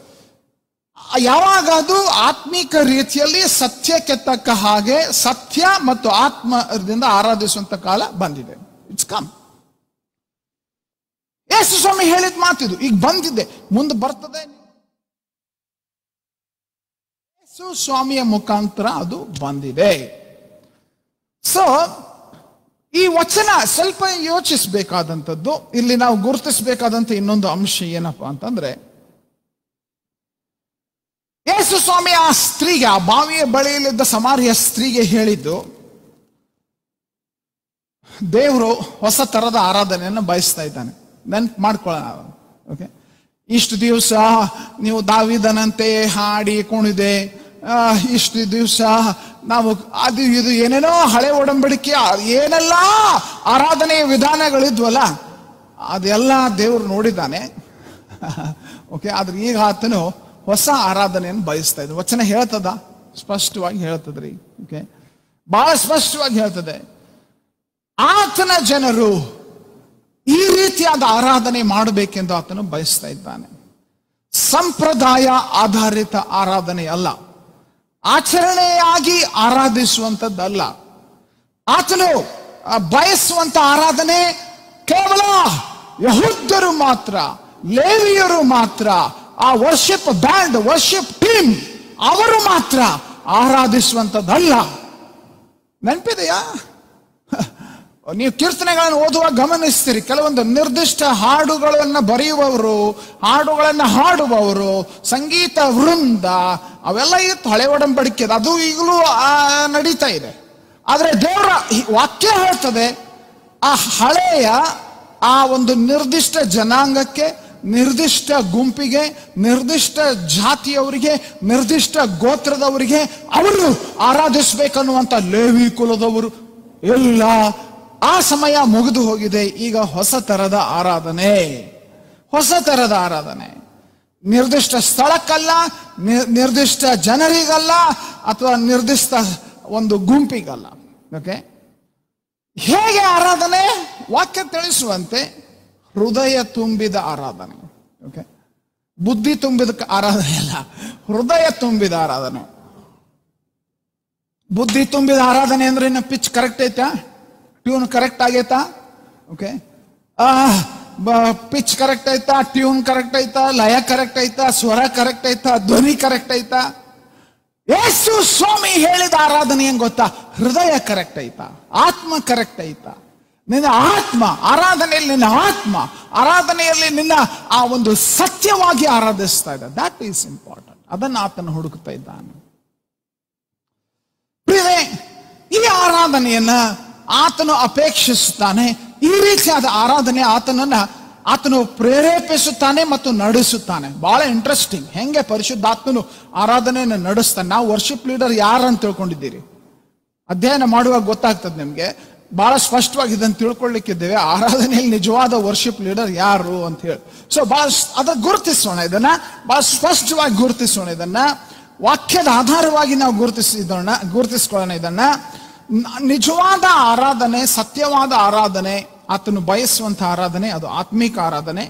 ಯಾವಾಗ ಅದು ಆತ್ಮಿಕ ರೀತಿಯಲ್ಲಿ ಸತ್ಯಕ್ಕೆ ತಕ್ಕ ಹಾಗೆ ಸತ್ಯ ಮತ್ತು ಆತ್ಮದಿಂದ ಆರಾಧಿಸುವಂತ ಕಾಲ ಬಂದಿದೆ ಇಟ್ಸ್ ಕಮ್ ಯೇಸು ಸ್ವಾಮಿ ಹೇಳಿದ ಮಾತಿದು ಈಗ ಬಂದಿದೆ ಮುಂದೆ ಬರ್ತದೆ ಯೇಸು ಸ್ವಾಮಿಯ ಮುಖಾಂತರ ಅದು ಬಂದಿದೆ ಸೊ ಈ ವಚನ ಸ್ವಲ್ಪ ಯೋಚಿಸಬೇಕಾದಂಥದ್ದು ಇಲ್ಲಿ ನಾವು ಗುರುತಿಸಬೇಕಾದಂತ ಇನ್ನೊಂದು ಅಂಶ ಏನಪ್ಪಾ ಅಂತಂದ್ರೆ ಯೇಸು ಸ್ವಾಮಿ ಆ ಸ್ತ್ರೀಗೆ ಆ ಬಾವಿಯ ಬಳಿಯಲ್ಲಿದ್ದ ಸಮಾರಿಯ ಸ್ತ್ರೀಗೆ ಹೇಳಿದ್ದು ದೇವರು ಹೊಸ ತರದ ಆರಾಧನೆಯನ್ನು ಬಯಸ್ತಾ ಇದ್ದಾನೆ ನೆನ್ಪು ಮಾಡ್ಕೊಳ್ಳೋಣ ಓಕೆ ಇಷ್ಟು ದಿವಸ ನೀವು ದಾವಿದನಂತೆ ಹಾಡಿ ಕುಣಿದೆ ಆ, ಇಷ್ಟು ದಿವಸ ನಾವು ಅದು ಇದು ಏನೇನೋ ಹಳೆ ಒಡಂಬಡಿಕೆ ಏನೆಲ್ಲ ಆರಾಧನೆಯ ವಿಧಾನಗಳಿದ್ವಲ್ಲ ಅದೆಲ್ಲ ದೇವರು ನೋಡಿದ್ದಾನೆ ಓಕೆ ಆದ್ರೆ ಈಗ ಆತನು ಹೊಸ ಆರಾಧನೆಯನ್ನು ಬಯಸ್ತಾ ಇದ್ದ ವಚನ ಹೇಳ್ತದ ಸ್ಪಷ್ಟವಾಗಿ ಹೇಳ್ತದ್ರಿ ಓಕೆ ಬಹಳ ಸ್ಪಷ್ಟವಾಗಿ ಹೇಳ್ತದೆ ಆತನ ಜನರು ಈ ರೀತಿಯಾದ ಆರಾಧನೆ ಮಾಡಬೇಕೆಂದು ಆತನು ಬಯಸ್ತಾ ಇದ್ದಾನೆ ಸಂಪ್ರದಾಯ ಆಧಾರಿತ ಆರಾಧನೆ ಅಲ್ಲ ಆಚರಣೆಯಾಗಿ ಆರಾಧಿಸುವಂಥದ್ದಲ್ಲ ಆತನು ಆ, ಬಯಸುವಂತ ಆರಾಧನೆ ಕೇವಲ ಯಹುದ್ದರು ಮಾತ್ರ ಲೇವಿಯರು ಮಾತ್ರ ಆ ವರ್ಷಿಪ್ ಬ್ಯಾಂಡ್ ವರ್ಷಿಪ್ ಟೀಮ್ ಅವರು ಮಾತ್ರ ಆರಾಧಿಸುವಂಥದ್ದಲ್ಲ ನೆನಪಿದೆಯಾ ನೀವು ಕೀರ್ತನೆಗಳನ್ನು ಓದುವಾಗ ಗಮನಿಸ್ತೀರಿ ಕೆಲವೊಂದು ನಿರ್ದಿಷ್ಟ ಹಾಡುಗಳನ್ನು ಬರೆಯುವವರು ಹಾಡುಗಳನ್ನು ಹಾಡುವವರು ಸಂಗೀತ ವೃಂದ ಅವೆಲ್ಲ ಇತ್ತು ಹಳೆ ಒಡಂಬಡಿಕೆ ಅದು ಈಗಲೂ ಆ, ನಡೀತಾ ಇದೆ ಆದರೆ ದೇವರ ಈ ವಾಕ್ಯ ಹೇಳ್ತದೆ ಆ ಹಳೆಯ ಆ ಒಂದು ನಿರ್ದಿಷ್ಟ ಜನಾಂಗಕ್ಕೆ ನಿರ್ದಿಷ್ಟ ಗುಂಪಿಗೆ ನಿರ್ದಿಷ್ಟ ಜಾತಿಯವರಿಗೆ ನಿರ್ದಿಷ್ಟ ಗೋತ್ರದವರಿಗೆ ಅವರು ಆರಾಧಿಸ್ಬೇಕನ್ನುವಂತ ಲೇವಿ ಕುಲದವರು ಎಲ್ಲ ಆ ಸಮಯ ಮುಗಿದು ಹೋಗಿದೆ ಈಗ ಹೊಸ ತರದ ಆರಾಧನೆ ಹೊಸ ತರದ ಆರಾಧನೆ ನಿರ್ದಿಷ್ಟ ಸ್ಥಳಕ್ಕಲ್ಲ ನಿರ್- ನಿರ್ದಿಷ್ಟ ಜನರಿಗಲ್ಲ ಅಥವಾ ನಿರ್ದಿಷ್ಟ ಒಂದು ಗುಂಪಿಗಲ್ಲ ಓಕೆ ಹೇಗೆ ಆರಾಧನೆ ವಾಕ್ಯ ತಿಳಿಸುವಂತೆ ಹೃದಯ ತುಂಬಿದ ಆರಾಧನೆ ಓಕೆ ಬುದ್ಧಿ ತುಂಬಿದ ಕ- ಆರಾಧನೆ ಅಲ್ಲ ಹೃದಯ ತುಂಬಿದ ಆರಾಧನೆ ಬುದ್ಧಿ ತುಂಬಿದ ಆರಾಧನೆ ಅಂದ್ರೆ ಇನ್ನು ಪಿಚ್ ಕರೆಕ್ಟ್ ಐತಾ ಟ್ಯೂನ್ ಕರೆಕ್ಟ್ ಆಗೈತಾ ಓಕೆ ಪಿಚ್ ಕರೆಕ್ಟ್ ಐತಾ ಟ್ಯೂನ್ ಕರೆಕ್ಟ್ ಐತಾ ಲಯ ಕರೆಕ್ಟ್ ಐತಾ ಸ್ವರ ಕರೆಕ್ಟ್ ಐತಾ ಧ್ವನಿ ಕರೆಕ್ಟ್ ಐತಾ ಯೇಸು ಸ್ವಾಮಿ ಹೇಳಿದ ಆರಾಧನೆ ಏನ್ ಗೊತ್ತಾ ಹೃದಯ ಕರೆಕ್ಟ್ ಐತಾ ಆತ್ಮ ಕರೆಕ್ಟ್ ಐತಾ ನಿನ್ನ ಆತ್ಮ ಆರಾಧನೆಯಲ್ಲಿ ನಿನ್ನ ಆತ್ಮ ಆರಾಧನೆಯಲ್ಲಿ ನಿನ್ನ ಆ ಒಂದು ಸತ್ಯವಾಗಿ ಆರಾಧಿಸ್ತಾ ಇದ್ದ ದಟ್ ಈಸ್ ಇಂಪಾರ್ಟೆಂಟ್ ಅದನ್ನ ಆತನು ಹುಡುಕ್ತಾ ಇದ್ದಾನೆ ಪ್ರಿಯರೇ, ಈ ಆರಾಧನೆಯನ್ನ ಆತನು ಅಪೇಕ್ಷಿಸುತ್ತಾನೆ ಈ ರೀತಿಯಾದ ಆರಾಧನೆ ಆತನನ್ನ ಆತನು ಪ್ರೇರೇಪಿಸುತ್ತಾನೆ ಮತ್ತು ನಡೆಸುತ್ತಾನೆ ಬಹಳ ಇಂಟ್ರೆಸ್ಟಿಂಗ್ ಹೆಂಗೆ ಪರಿಶುದ್ಧಾತ್ಮನು ಆರಾಧನೆಯನ್ನು ನಡೆಸ್ತಾನೆ ನಾವು ವರ್ಷಿಪ್ ಲೀಡರ್ ಯಾರು ಅಂತ ತಿಳ್ಕೊಂಡಿದ್ದೀರಿ ಅಧ್ಯಯನ ಮಾಡುವಾಗ ಗೊತ್ತಾಗ್ತದೆ ನಿಮ್ಗೆ ಬಹಳ ಸ್ಪಷ್ಟವಾಗಿ ಇದನ್ನು ತಿಳ್ಕೊಳ್ಳಿಕ್ಕಿದ್ದೇವೆ ಆರಾಧನೆಯಲ್ಲಿ ನಿಜವಾದ ವರ್ಷಿಪ್ ಲೀಡರ್ ಯಾರು ಅಂತ ಹೇಳಿ ಸೊ ಬಹಳ ಸ್- ಅದ ಗುರುತಿಸೋಣ ಇದನ್ನ ಬಹಳ ಸ್ಪಷ್ಟವಾಗಿ ಗುರುತಿಸೋಣ ಇದನ್ನ ವಾಕ್ಯದ ಆಧಾರವಾಗಿ ನಾವು ಗುರುತಿಸಿದೋಣ ಗುರುತಿಸ್ಕೊಳ್ಳೋಣ ಇದನ್ನ ನ- ನಿಜವಾದ ಆರಾಧನೆ ಸತ್ಯವಾದ ಆರಾಧನೆ ಆತನು ಬಯಸುವಂತ ಆರಾಧನೆ ಅದು ಆತ್ಮಿಕ ಆರಾಧನೆ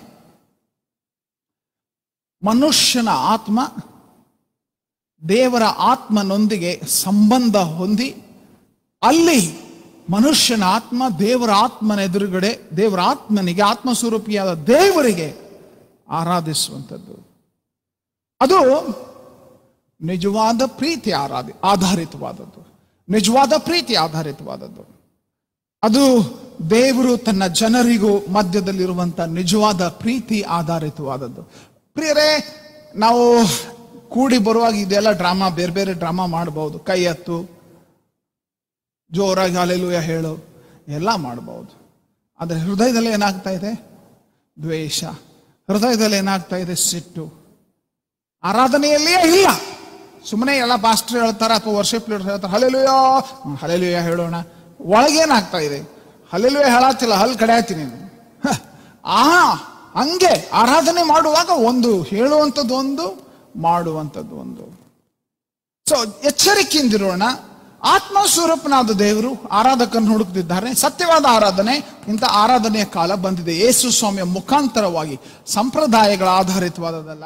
ಮನುಷ್ಯನ ಆತ್ಮ ದೇವರ ಆತ್ಮನೊಂದಿಗೆ ಸಂಬಂಧ ಹೊಂದಿ ಅಲ್ಲಿ ಮನುಷ್ಯನ ಆತ್ಮ ದೇವರ ಆತ್ಮನ ಎದುರುಗಡೆ ದೇವರ ಆತ್ಮನಿಗೆ ಆತ್ಮಸ್ವರೂಪಿಯಾದ ದೇವರಿಗೆ ಆರಾಧಿಸುವಂಥದ್ದು ಅದು ನಿಜವಾದ ಪ್ರೀತಿ ಆರಾಧಿ ಆಧಾರಿತವಾದದ್ದು ನಿಜವಾದ ಪ್ರೀತಿ ಆಧಾರಿತವಾದದ್ದು ಅದು ದೇವರು ತನ್ನ ಜನರಿಗೂ ಮಧ್ಯದಲ್ಲಿರುವಂತ ನಿಜವಾದ ಪ್ರೀತಿ ಆಧಾರಿತವಾದದ್ದು ಪ್ರಿಯರೇ ನಾವು ಕೂಡಿ ಬರುವಾಗ ಇದೆಲ್ಲ ಡ್ರಾಮಾ ಬೇರೆ ಬೇರೆ ಡ್ರಾಮಾ ಮಾಡಬಹುದು ಕೈ ಎತ್ತು ಜೋರಾಗಿ ಅಲೆಲುಯ ಹೇಳು ಎಲ್ಲ ಮಾಡಬಹುದು ಆದರೆ ಹೃದಯದಲ್ಲಿ ಏನಾಗ್ತಾ ಇದೆ ದ್ವೇಷ ಹೃದಯದಲ್ಲಿ ಏನಾಗ್ತಾ ಇದೆ ಸಿಟ್ಟು ಆರಾಧನೆಯಲ್ಲಿಯೇ ಇಲ್ಲ ಸುಮ್ಮನೆ ಎಲ್ಲ ಪಾಸ್ಟರ್ ಹೇಳ್ತಾರೆ ಅಥವಾ ವರ್ಷಿಪ್ ಲೀಡರ್ ಹೇಳ್ತಾರೆ ಹಲೆಲುಯ ಹಲೆಲುಯ ಹೇಳೋಣ ಒಳಗೇನಾಗ್ತಾ ಇದೆ ಹಲೆಲುಯ ಹೇಳತ್ತಿಲ್ಲ ಹಲ್ ಕಡೆಯತ್ತೀನಿ ಆ ಹಂಗೆ ಆರಾಧನೆ ಮಾಡುವಾಗ ಒಂದು ಹೇಳುವಂಥದ್ದು ಒಂದು ಮಾಡುವಂಥದ್ದು ಒಂದು ಸೊ ಎಚ್ಚರಿಕೆಯಿಂದಿರೋಣ ಆತ್ಮ ಸ್ವರೂಪನಾದ ದೇವರು ಆರಾಧಕರನ್ನು ಹುಡುಕ್ತಿದ್ದಾರೆ ಸತ್ಯವಾದ ಆರಾಧನೆ ಇಂಥ ಆರಾಧನೆಯ ಕಾಲ ಬಂದಿದೆ ಯೇಸು ಸ್ವಾಮಿಯ ಮುಖಾಂತರವಾಗಿ ಸಂಪ್ರದಾಯಗಳ ಆಧಾರಿತವಾದದಲ್ಲ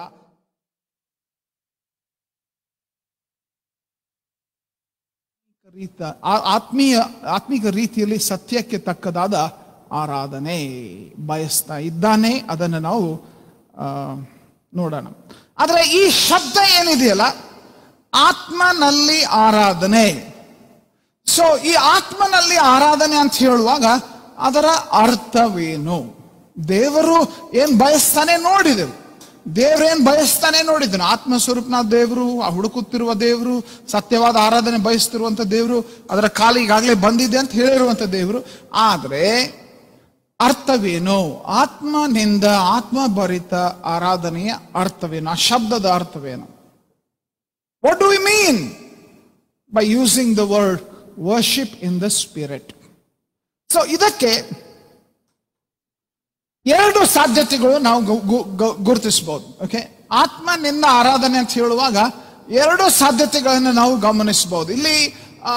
ರೀತ ಆ- ಆತ್ಮೀಯ ಆತ್ಮಿಕ ರೀತಿಯಲ್ಲಿ ಸತ್ಯಕ್ಕೆ ತಕ್ಕದಾದ ಆರಾಧನೆ ಬಯಸ್ತಾ ಇದ್ದಾನೆ ಅದನ್ನು ನಾವು ಆ, ನೋಡೋಣ ಆದರೆ ಈ ಶಬ್ದ ಏನಿದೆಯಲ್ಲ ಆತ್ಮನಲ್ಲಿ ಆರಾಧನೆ ಸೊ ಈ ಆತ್ಮನಲ್ಲಿ ಆರಾಧನೆ ಅಂತ ಹೇಳುವಾಗ ಅದರ ಅರ್ಥವೇನು ದೇವರು ಏನ್ ಬಯಸ್ತಾನೆ ನೋಡಿದೆವು ದೇವ್ರೇನ್ ಬಯಸ್ತಾನೆ ನೋಡಿದನು ಆತ್ಮ ಸ್ವರೂಪನಾದ ದೇವರು ಆ ಹುಡುಕುತ್ತಿರುವ ದೇವರು ಸತ್ಯವಾದ ಆರಾಧನೆ ಬಯಸ್ತಿರುವಂತ ದೇವರು ಅದರ ಕಾಲ ಈಗಾಗಲೇ ಬಂದಿದೆ ಅಂತ ಹೇಳಿರುವಂತ ದೇವರು ಆದ್ರೆ ಅರ್ಥವೇನು ಆತ್ಮನಿಂದ ಆತ್ಮಭರಿತ ಆರಾಧನೆಯ ಅರ್ಥವೇನು ಆ ಶಬ್ದದ ಅರ್ಥವೇನು what do we mean by using the word worship in the spirit so ಇದಕ್ಕೆ ಎರಡು ಸಾಧ್ಯತೆಗಳು ನಾವು ಗು- ಗು- ಗು- ಗುರುತಿಸಬಹುದು ಓಕೆ ಆತ್ಮನಿಂದ ಆರಾಧನೆ ಅಂತ ಹೇಳುವಾಗ ಎರಡು ಸಾಧ್ಯತೆಗಳನ್ನು ನಾವು ಗಮನಿಸಬಹುದು ಇಲ್ಲಿ ಆ,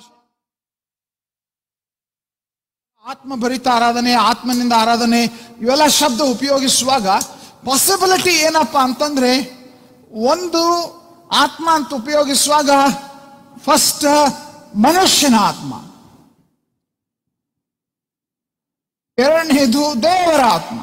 ಆತ್ಮಭರಿತ ಆರಾಧನೆ ಆತ್ಮನಿಂದ ಆರಾಧನೆ ಇವೆಲ್ಲ ಶಬ್ದ ಉಪಯೋಗಿಸುವಾಗ ಪಾಸಿಬಿಲಿಟಿ ಏನಪ್ಪಾ ಅಂತಂದ್ರೆ ಒಂದು ಆತ್ಮ ಅಂತ ಉಪಯೋಗಿಸುವಾಗ ಫಸ್ಟ್ ಮನುಷ್ಯನ ಆತ್ಮ ಎರಡನೇದು ದೇವರ ಆತ್ಮ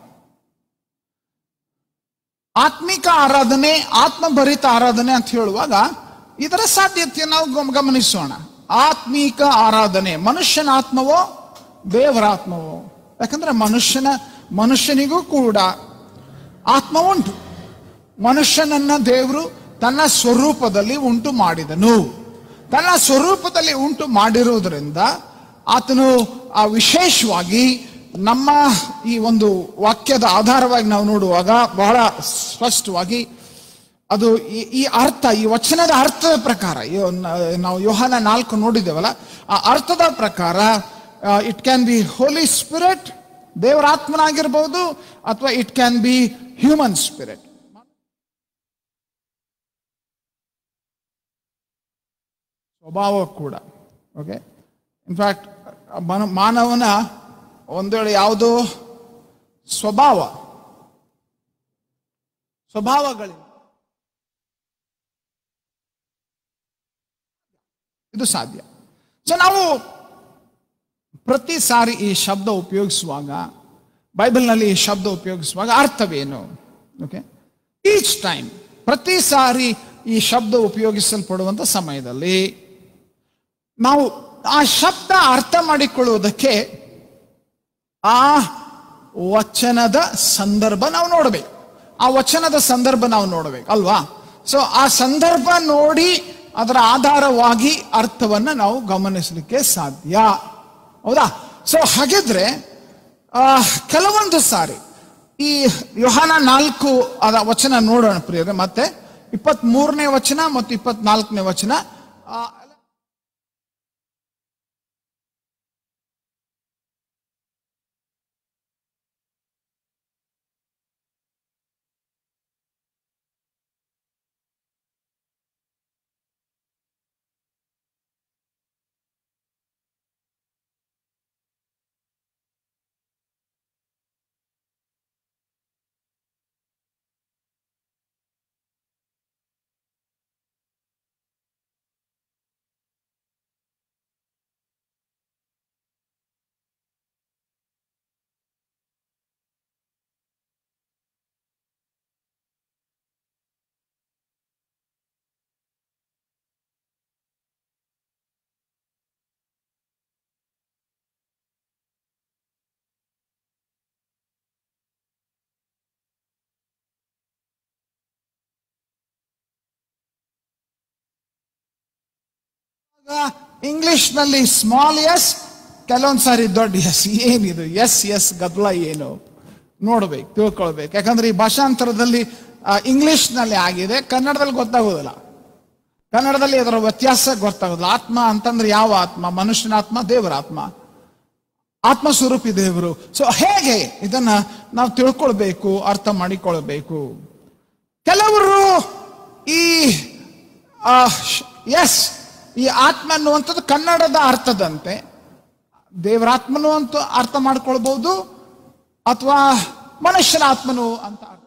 ಆತ್ಮಿಕ ಆರಾಧನೆ ಆತ್ಮಭರಿತ ಆರಾಧನೆ ಅಂತ ಹೇಳುವಾಗ ಇದರ ಸಾಧ್ಯತೆ ನಾವು ಗಮ- ಗಮನಿಸೋಣ ಆತ್ಮೀಕ ಆರಾಧನೆ ಮನುಷ್ಯನ ಆತ್ಮವೋ ದೇವರ ಆತ್ಮವೋ ಯಾಕಂದ್ರೆ ಮನುಷ್ಯನ ಮನುಷ್ಯನಿಗೂ ಕೂಡ ಆತ್ಮ ಉಂಟು ಮನುಷ್ಯನನ್ನ ದೇವರು ತನ್ನ ಸ್ವರೂಪದಲ್ಲಿ ಉಂಟು ಮಾಡಿದನು ತನ್ನ ಸ್ವರೂಪದಲ್ಲಿ ಉಂಟು ಮಾಡಿರುವುದರಿಂದ ಆತನು ಆ ವಿಶೇಷವಾಗಿ ನಮ್ಮ ಈ ಒಂದು ವಾಕ್ಯದ ಆಧಾರವಾಗಿ ನಾವು ನೋಡುವಾಗ ಬಹಳ ಸ್ಪಷ್ಟವಾಗಿ ಅದು ಈ- ಈ ಅರ್ಥ ಈ ವಚನದ ಅರ್ಥದ ಪ್ರಕಾರ ಇವ- ನ- ನಾವು ಯೋಹಾನ ನಾಲ್ಕು ನೋಡಿದ್ದೇವಲ್ಲ ಆ ಅರ್ಥದ ಪ್ರಕಾರ it can be Holy Spirit ದೇವರ ಆತ್ಮನಾಗಿರ್ಬೋದು ಅಥವಾ it can be human spirit ಸ್ವಭಾವ ಕೂಡ ಓಕೆ ಇನ್ಫ್ಯಾಕ್ಟ್ ಮನ- ಮಾನವನ ಒಂದು ವೇಳೆ ಯಾವುದೋ ಸ್ವಭಾವ ಸ್ವಭಾವಗಳಿಂದ ಇದು ಸಾಧ್ಯ ಸೊ ನಾವು ಪ್ರತಿ ಸಾರಿ ಈ ಶಬ್ದ ಉಪಯೋಗಿಸುವಾಗ ಬೈಬಲ್ನಲ್ಲಿ ಈ ಶಬ್ದ ಉಪಯೋಗಿಸುವಾಗ ಅರ್ಥವೇನು ಓಕೆ ಈಚ್ ಟೈಮ್ ಪ್ರತಿ ಸಾರಿ ಈ ಶಬ್ದ ಉಪಯೋಗಿಸಲ್ಪಡುವಂಥ ಸಮಯದಲ್ಲಿ ನಾವು ಆ ಶಬ್ದ ಅರ್ಥ ಮಾಡಿಕೊಳ್ಳುವುದಕ್ಕೆ ಆ ವಚನದ ಸಂದರ್ಭ ನಾವು ನೋಡಬೇಕು ಆ ವಚನದ ಸಂದರ್ಭ ನಾವು ನೋಡಬೇಕು ಅಲ್ವಾ ಸೊ ಆ ಸಂದರ್ಭ ನೋಡಿ ಅದರ ಆಧಾರವಾಗಿ ಅರ್ಥವನ್ನ ನಾವು ಗಮನಿಸಲಿಕ್ಕೆ ಸಾಧ್ಯ ಹೌದಾ ಸೊ ಹಾಗಿದ್ರೆ ಆ, ಕೆಲವೊಂದು ಸಾರಿ ಈ ಯೋಹಾನ ನಾಲ್ಕು ಅದ ವಚನ ನೋಡೋಣ ಪ್ರಿಯರೇ ಮತ್ತೆ ಇಪ್ಪತ್ತ್ ಮೂರನೇ ವಚನ ಮತ್ತು ಇಪ್ಪತ್ನಾಲ್ಕನೇ ವಚನ ಆ, ಇಂಗ್ಲಿಷ್ ನಲ್ಲಿ ಸ್ಮಾಲ್ ಎಸ್ ಕೆಲವೊಂದ್ ಸಾರಿ ದೊಡ್ಡ ಎಸ್ ಏನಿದು ಎಸ್ ಎಸ್ ಗದ್ದಲ ಏನು ನೋಡ್ಬೇಕು ತಿಳ್ಕೊಳ್ಬೇಕು ಯಾಕಂದ್ರೆ ಈ ಭಾಷಾಂತರದಲ್ಲಿ ಇಂಗ್ಲಿಷ್ ನಲ್ಲಿ ಆಗಿದೆ ಕನ್ನಡದಲ್ಲಿ ಗೊತ್ತಾಗೋದಿಲ್ಲ ಕನ್ನಡದಲ್ಲಿ ಅದರ ವ್ಯತ್ಯಾಸ ಗೊತ್ತಾಗೋದಿಲ್ಲ ಆತ್ಮ ಅಂತಂದ್ರೆ ಯಾವ ಆತ್ಮ ಮನುಷ್ಯನ ಆತ್ಮ ದೇವರ ಆತ್ಮ ಆತ್ಮ ಸ್ವರೂಪಿ ದೇವರು ಸೊ ಹೇಗೆ ಇದನ್ನ ನಾವು ತಿಳ್ಕೊಳ್ಬೇಕು ಅರ್ಥ ಮಾಡಿಕೊಳ್ಬೇಕು ಕೆಲವರು ಈ ಎಸ್ ಈ ಆತ್ಮ ಅನ್ನುವಂಥದ್ದು ಕನ್ನಡದ ಅರ್ಥದಂತೆ ದೇವರಾತ್ಮನು ಅಂತ ಅರ್ಥ ಮಾಡ್ಕೊಳ್ಬಹುದು ಅಥವಾ ಮನುಷ್ಯನ ಆತ್ಮನು ಅಂತ ಅರ್ಥ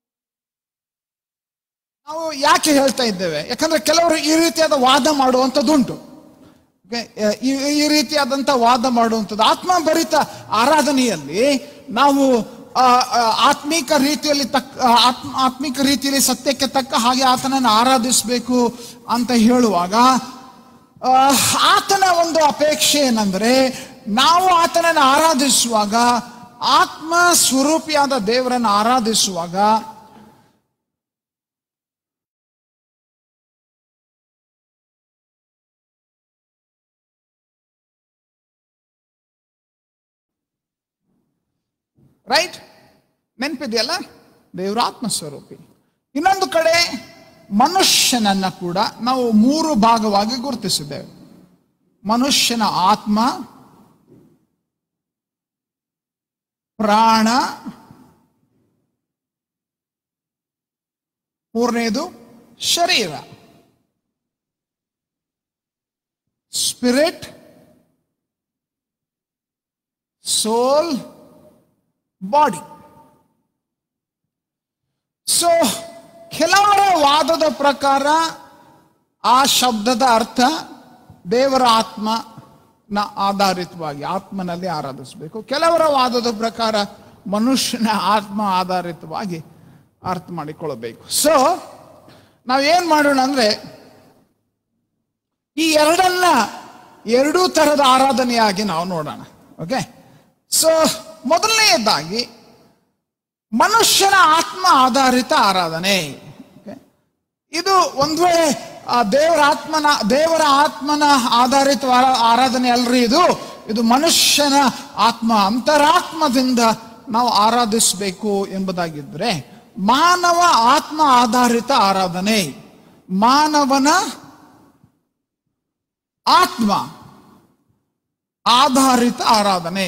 ನಾವು ಯಾಕೆ ಹೇಳ್ತಾ ಇದ್ದೇವೆ ಯಾಕಂದ್ರೆ ಕೆಲವರು ಈ ರೀತಿಯಾದ ವಾದ ಮಾಡುವಂಥದ್ದುಂಟು Okay? ಈ ಈ ರೀತಿಯಾದಂಥ ವಾದ ಮಾಡುವಂಥದ್ದು ಆತ್ಮ ಭರಿತ ಆರಾಧನೆಯಲ್ಲಿ ನಾವು ಆ, ಆ, ಆತ್ಮೀಕ ರೀತಿಯಲ್ಲಿ ತಕ್ಕ ಆ, ಆತ್ಮ ಆತ್ಮಿಕ ರೀತಿಯಲ್ಲಿ ಸತ್ಯಕ್ಕೆ ತಕ್ಕ ಹಾಗೆ ಆತನನ್ನು ಆರಾಧಿಸಬೇಕು ಅಂತ ಹೇಳುವಾಗ ಆ, ಆತನ ಒಂದು ಅಪೇಕ್ಷೆ ಏನಂದ್ರೆ ನಾವು ಆತನನ್ನು ಆರಾಧಿಸುವಾಗ ಆತ್ಮ ಸ್ವರೂಪಿಯಾದ ದೇವರನ್ನು ಆರಾಧಿಸುವಾಗ ರೈಟ್ ನೆನಪಿದೆಯಲ್ಲ ದೇವರ ಆತ್ಮ ಸ್ವರೂಪಿ ಇನ್ನೊಂದು ಕಡೆ ಮನುಷ್ಯನನ್ನ ಕೂಡ ನಾವು ಮೂರು ಭಾಗವಾಗಿ ಗುರುತಿಸಿದ್ದೇವೆ ಮನುಷ್ಯನ ಆತ್ಮ ಪ್ರಾಣ ಮೂರನೇದು ಶರೀರ ಸ್ಪಿರಿಟ್ ಸೋಲ್ ಬಾಡಿ ಸೊ ಕೆಲವರ ವಾದದ ಪ್ರಕಾರ ಆ ಶಬ್ದದ ಅರ್ಥ ದೇವರ ಆತ್ಮನ ಆಧಾರಿತವಾಗಿ ಆತ್ಮನಲ್ಲಿ ಆರಾಧಿಸಬೇಕು ಕೆಲವರ ವಾದದ ಪ್ರಕಾರ ಮನುಷ್ಯನ ಆತ್ಮ ಆಧಾರಿತವಾಗಿ ಅರ್ಥ ಮಾಡಿಕೊಳ್ಳಬೇಕು ಸೊ ನಾವೇನ್ ಮಾಡೋಣ ಅಂದ್ರೆ ಈ ಎರಡನ್ನ ಎರಡೂ ತರದ ಆರಾಧನೆಯಾಗಿ ನಾವು ನೋಡೋಣ ಓಕೆ ಸೊ ಮೊದಲನೆಯದಾಗಿ ಮನುಷ್ಯನ ಆತ್ಮ ಆಧಾರಿತ ಆರಾಧನೆ Okay? ಇದು ಒಂದು ವೇಳೆ ಆ ದೇವರ ಆತ್ಮನ ದೇವರ ಆತ್ಮನ ಆಧಾರಿತ ಆರಾ- ಆರಾಧನೆ ಅಲ್ರಿ ಇದು ಇದು ಮನುಷ್ಯನ ಆತ್ಮ ಅಂತರಾತ್ಮದಿಂದ ನಾವು ಆರಾಧಿಸಬೇಕು ಎಂಬುದಾಗಿದ್ರೆ ಮಾನವ ಆತ್ಮ ಆಧಾರಿತ ಆರಾಧನೆ ಮಾನವನ ಆತ್ಮ ಆಧಾರಿತ ಆರಾಧನೆ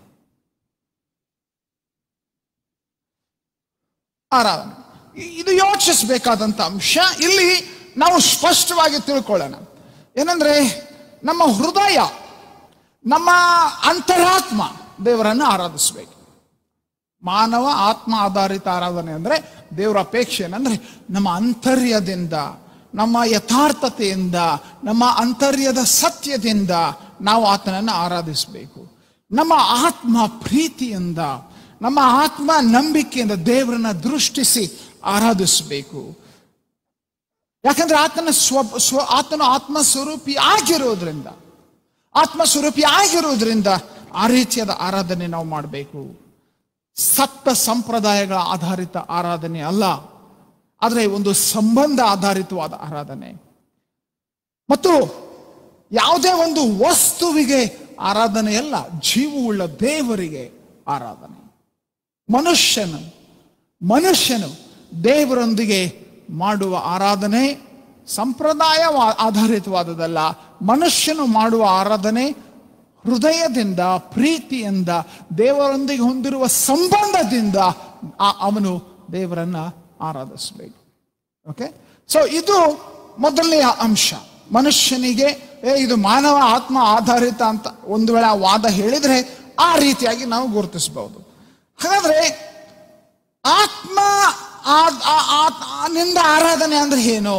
ಆರಾಧನೆ ಇ- ಇದು ಯೋಚಿಸಬೇಕಾದಂತ ಅಂಶ ಇಲ್ಲಿ ನಾವು ಸ್ಪಷ್ಟವಾಗಿ ತಿಳ್ಕೊಳ್ಳೋಣ ಏನಂದ್ರೆ ನಮ್ಮ ಹೃದಯ ನಮ್ಮ ಅಂತರಾತ್ಮ ದೇವರನ್ನು ಆರಾಧಿಸಬೇಕು ಮಾನವ ಆತ್ಮ ಆಧಾರಿತ ಆರಾಧನೆ ಅಂದ್ರೆ ದೇವರ ಅಪೇಕ್ಷೆ ಏನಂದ್ರೆ ನಮ್ಮ ಅಂತರ್ಯದಿಂದ ನಮ್ಮ ಯಥಾರ್ಥತೆಯಿಂದ ನಮ್ಮ ಅಂತರ್ಯದ ಸತ್ಯದಿಂದ ನಾವು ಆತನನ್ನು ಆರಾಧಿಸಬೇಕು ನಮ್ಮ ಆತ್ಮ ಪ್ರೀತಿಯಿಂದ ನಮ್ಮ ಆತ್ಮ ನಂಬಿಕೆಯಿಂದ ದೇವರನ್ನ ದೃಷ್ಟಿಸಿ ಆರಾಧಿಸಬೇಕು ಯಾಕಂದ್ರೆ ಆತನ ಸ್ವ ಸ್ವ ಆತನು ಆತ್ಮ ಸ್ವರೂಪಿ ಆಗಿರೋದ್ರಿಂದ ಆತ್ಮ ಸ್ವರೂಪಿ ಆಗಿರೋದ್ರಿಂದ ಆ ರೀತಿಯಾದ ಆರಾಧನೆ ನಾವು ಮಾಡಬೇಕು ಸತ್ತ ಸಂಪ್ರದಾಯಗಳ ಆಧಾರಿತ ಆರಾಧನೆ ಅಲ್ಲ ಆದರೆ ಒಂದು ಸಂಬಂಧ ಆಧಾರಿತವಾದ ಆರಾಧನೆ ಮತ್ತು ಯಾವುದೇ ಒಂದು ವಸ್ತುವಿಗೆ ಆರಾಧನೆ ಅಲ್ಲ ಜೀವವುಳ್ಳ ದೇವರಿಗೆ ಆರಾಧನೆ ಮನುಷ್ಯನು ಮನುಷ್ಯನು ದೇವರೊಂದಿಗೆ ಮಾಡುವ ಆರಾಧನೆ ಸಂಪ್ರದಾಯ ಆಧಾರಿತವಾದದಲ್ಲ ಮನುಷ್ಯನು ಮಾಡುವ ಆರಾಧನೆ ಹೃದಯದಿಂದ ಪ್ರೀತಿಯಿಂದ ದೇವರೊಂದಿಗೆ ಹೊಂದಿರುವ ಸಂಬಂಧದಿಂದ ಆ- ಅವನು ದೇವರನ್ನ ಆರಾಧಿಸಬೇಕು ಓಕೆ ಸೊ ಇದು ಮೊದಲನೆಯ ಅಂಶ ಮನುಷ್ಯನಿಗೆ ಏ ಇದು ಮಾನವ ಆತ್ಮ ಆಧಾರಿತ ಅಂತ ಒಂದು ವೇಳೆ ಆ ವಾದ ಹೇಳಿದ್ರೆ ಆ ರೀತಿಯಾಗಿ ನಾವು ಗುರುತಿಸಬಹುದು ಹಾಗಾದ್ರೆ ಆತ್ಮ ಆ- ಆ- ಆ- ಆ- ನಿಂದ ಆರಾಧನೆ ಅಂದ್ರೆ ಏನು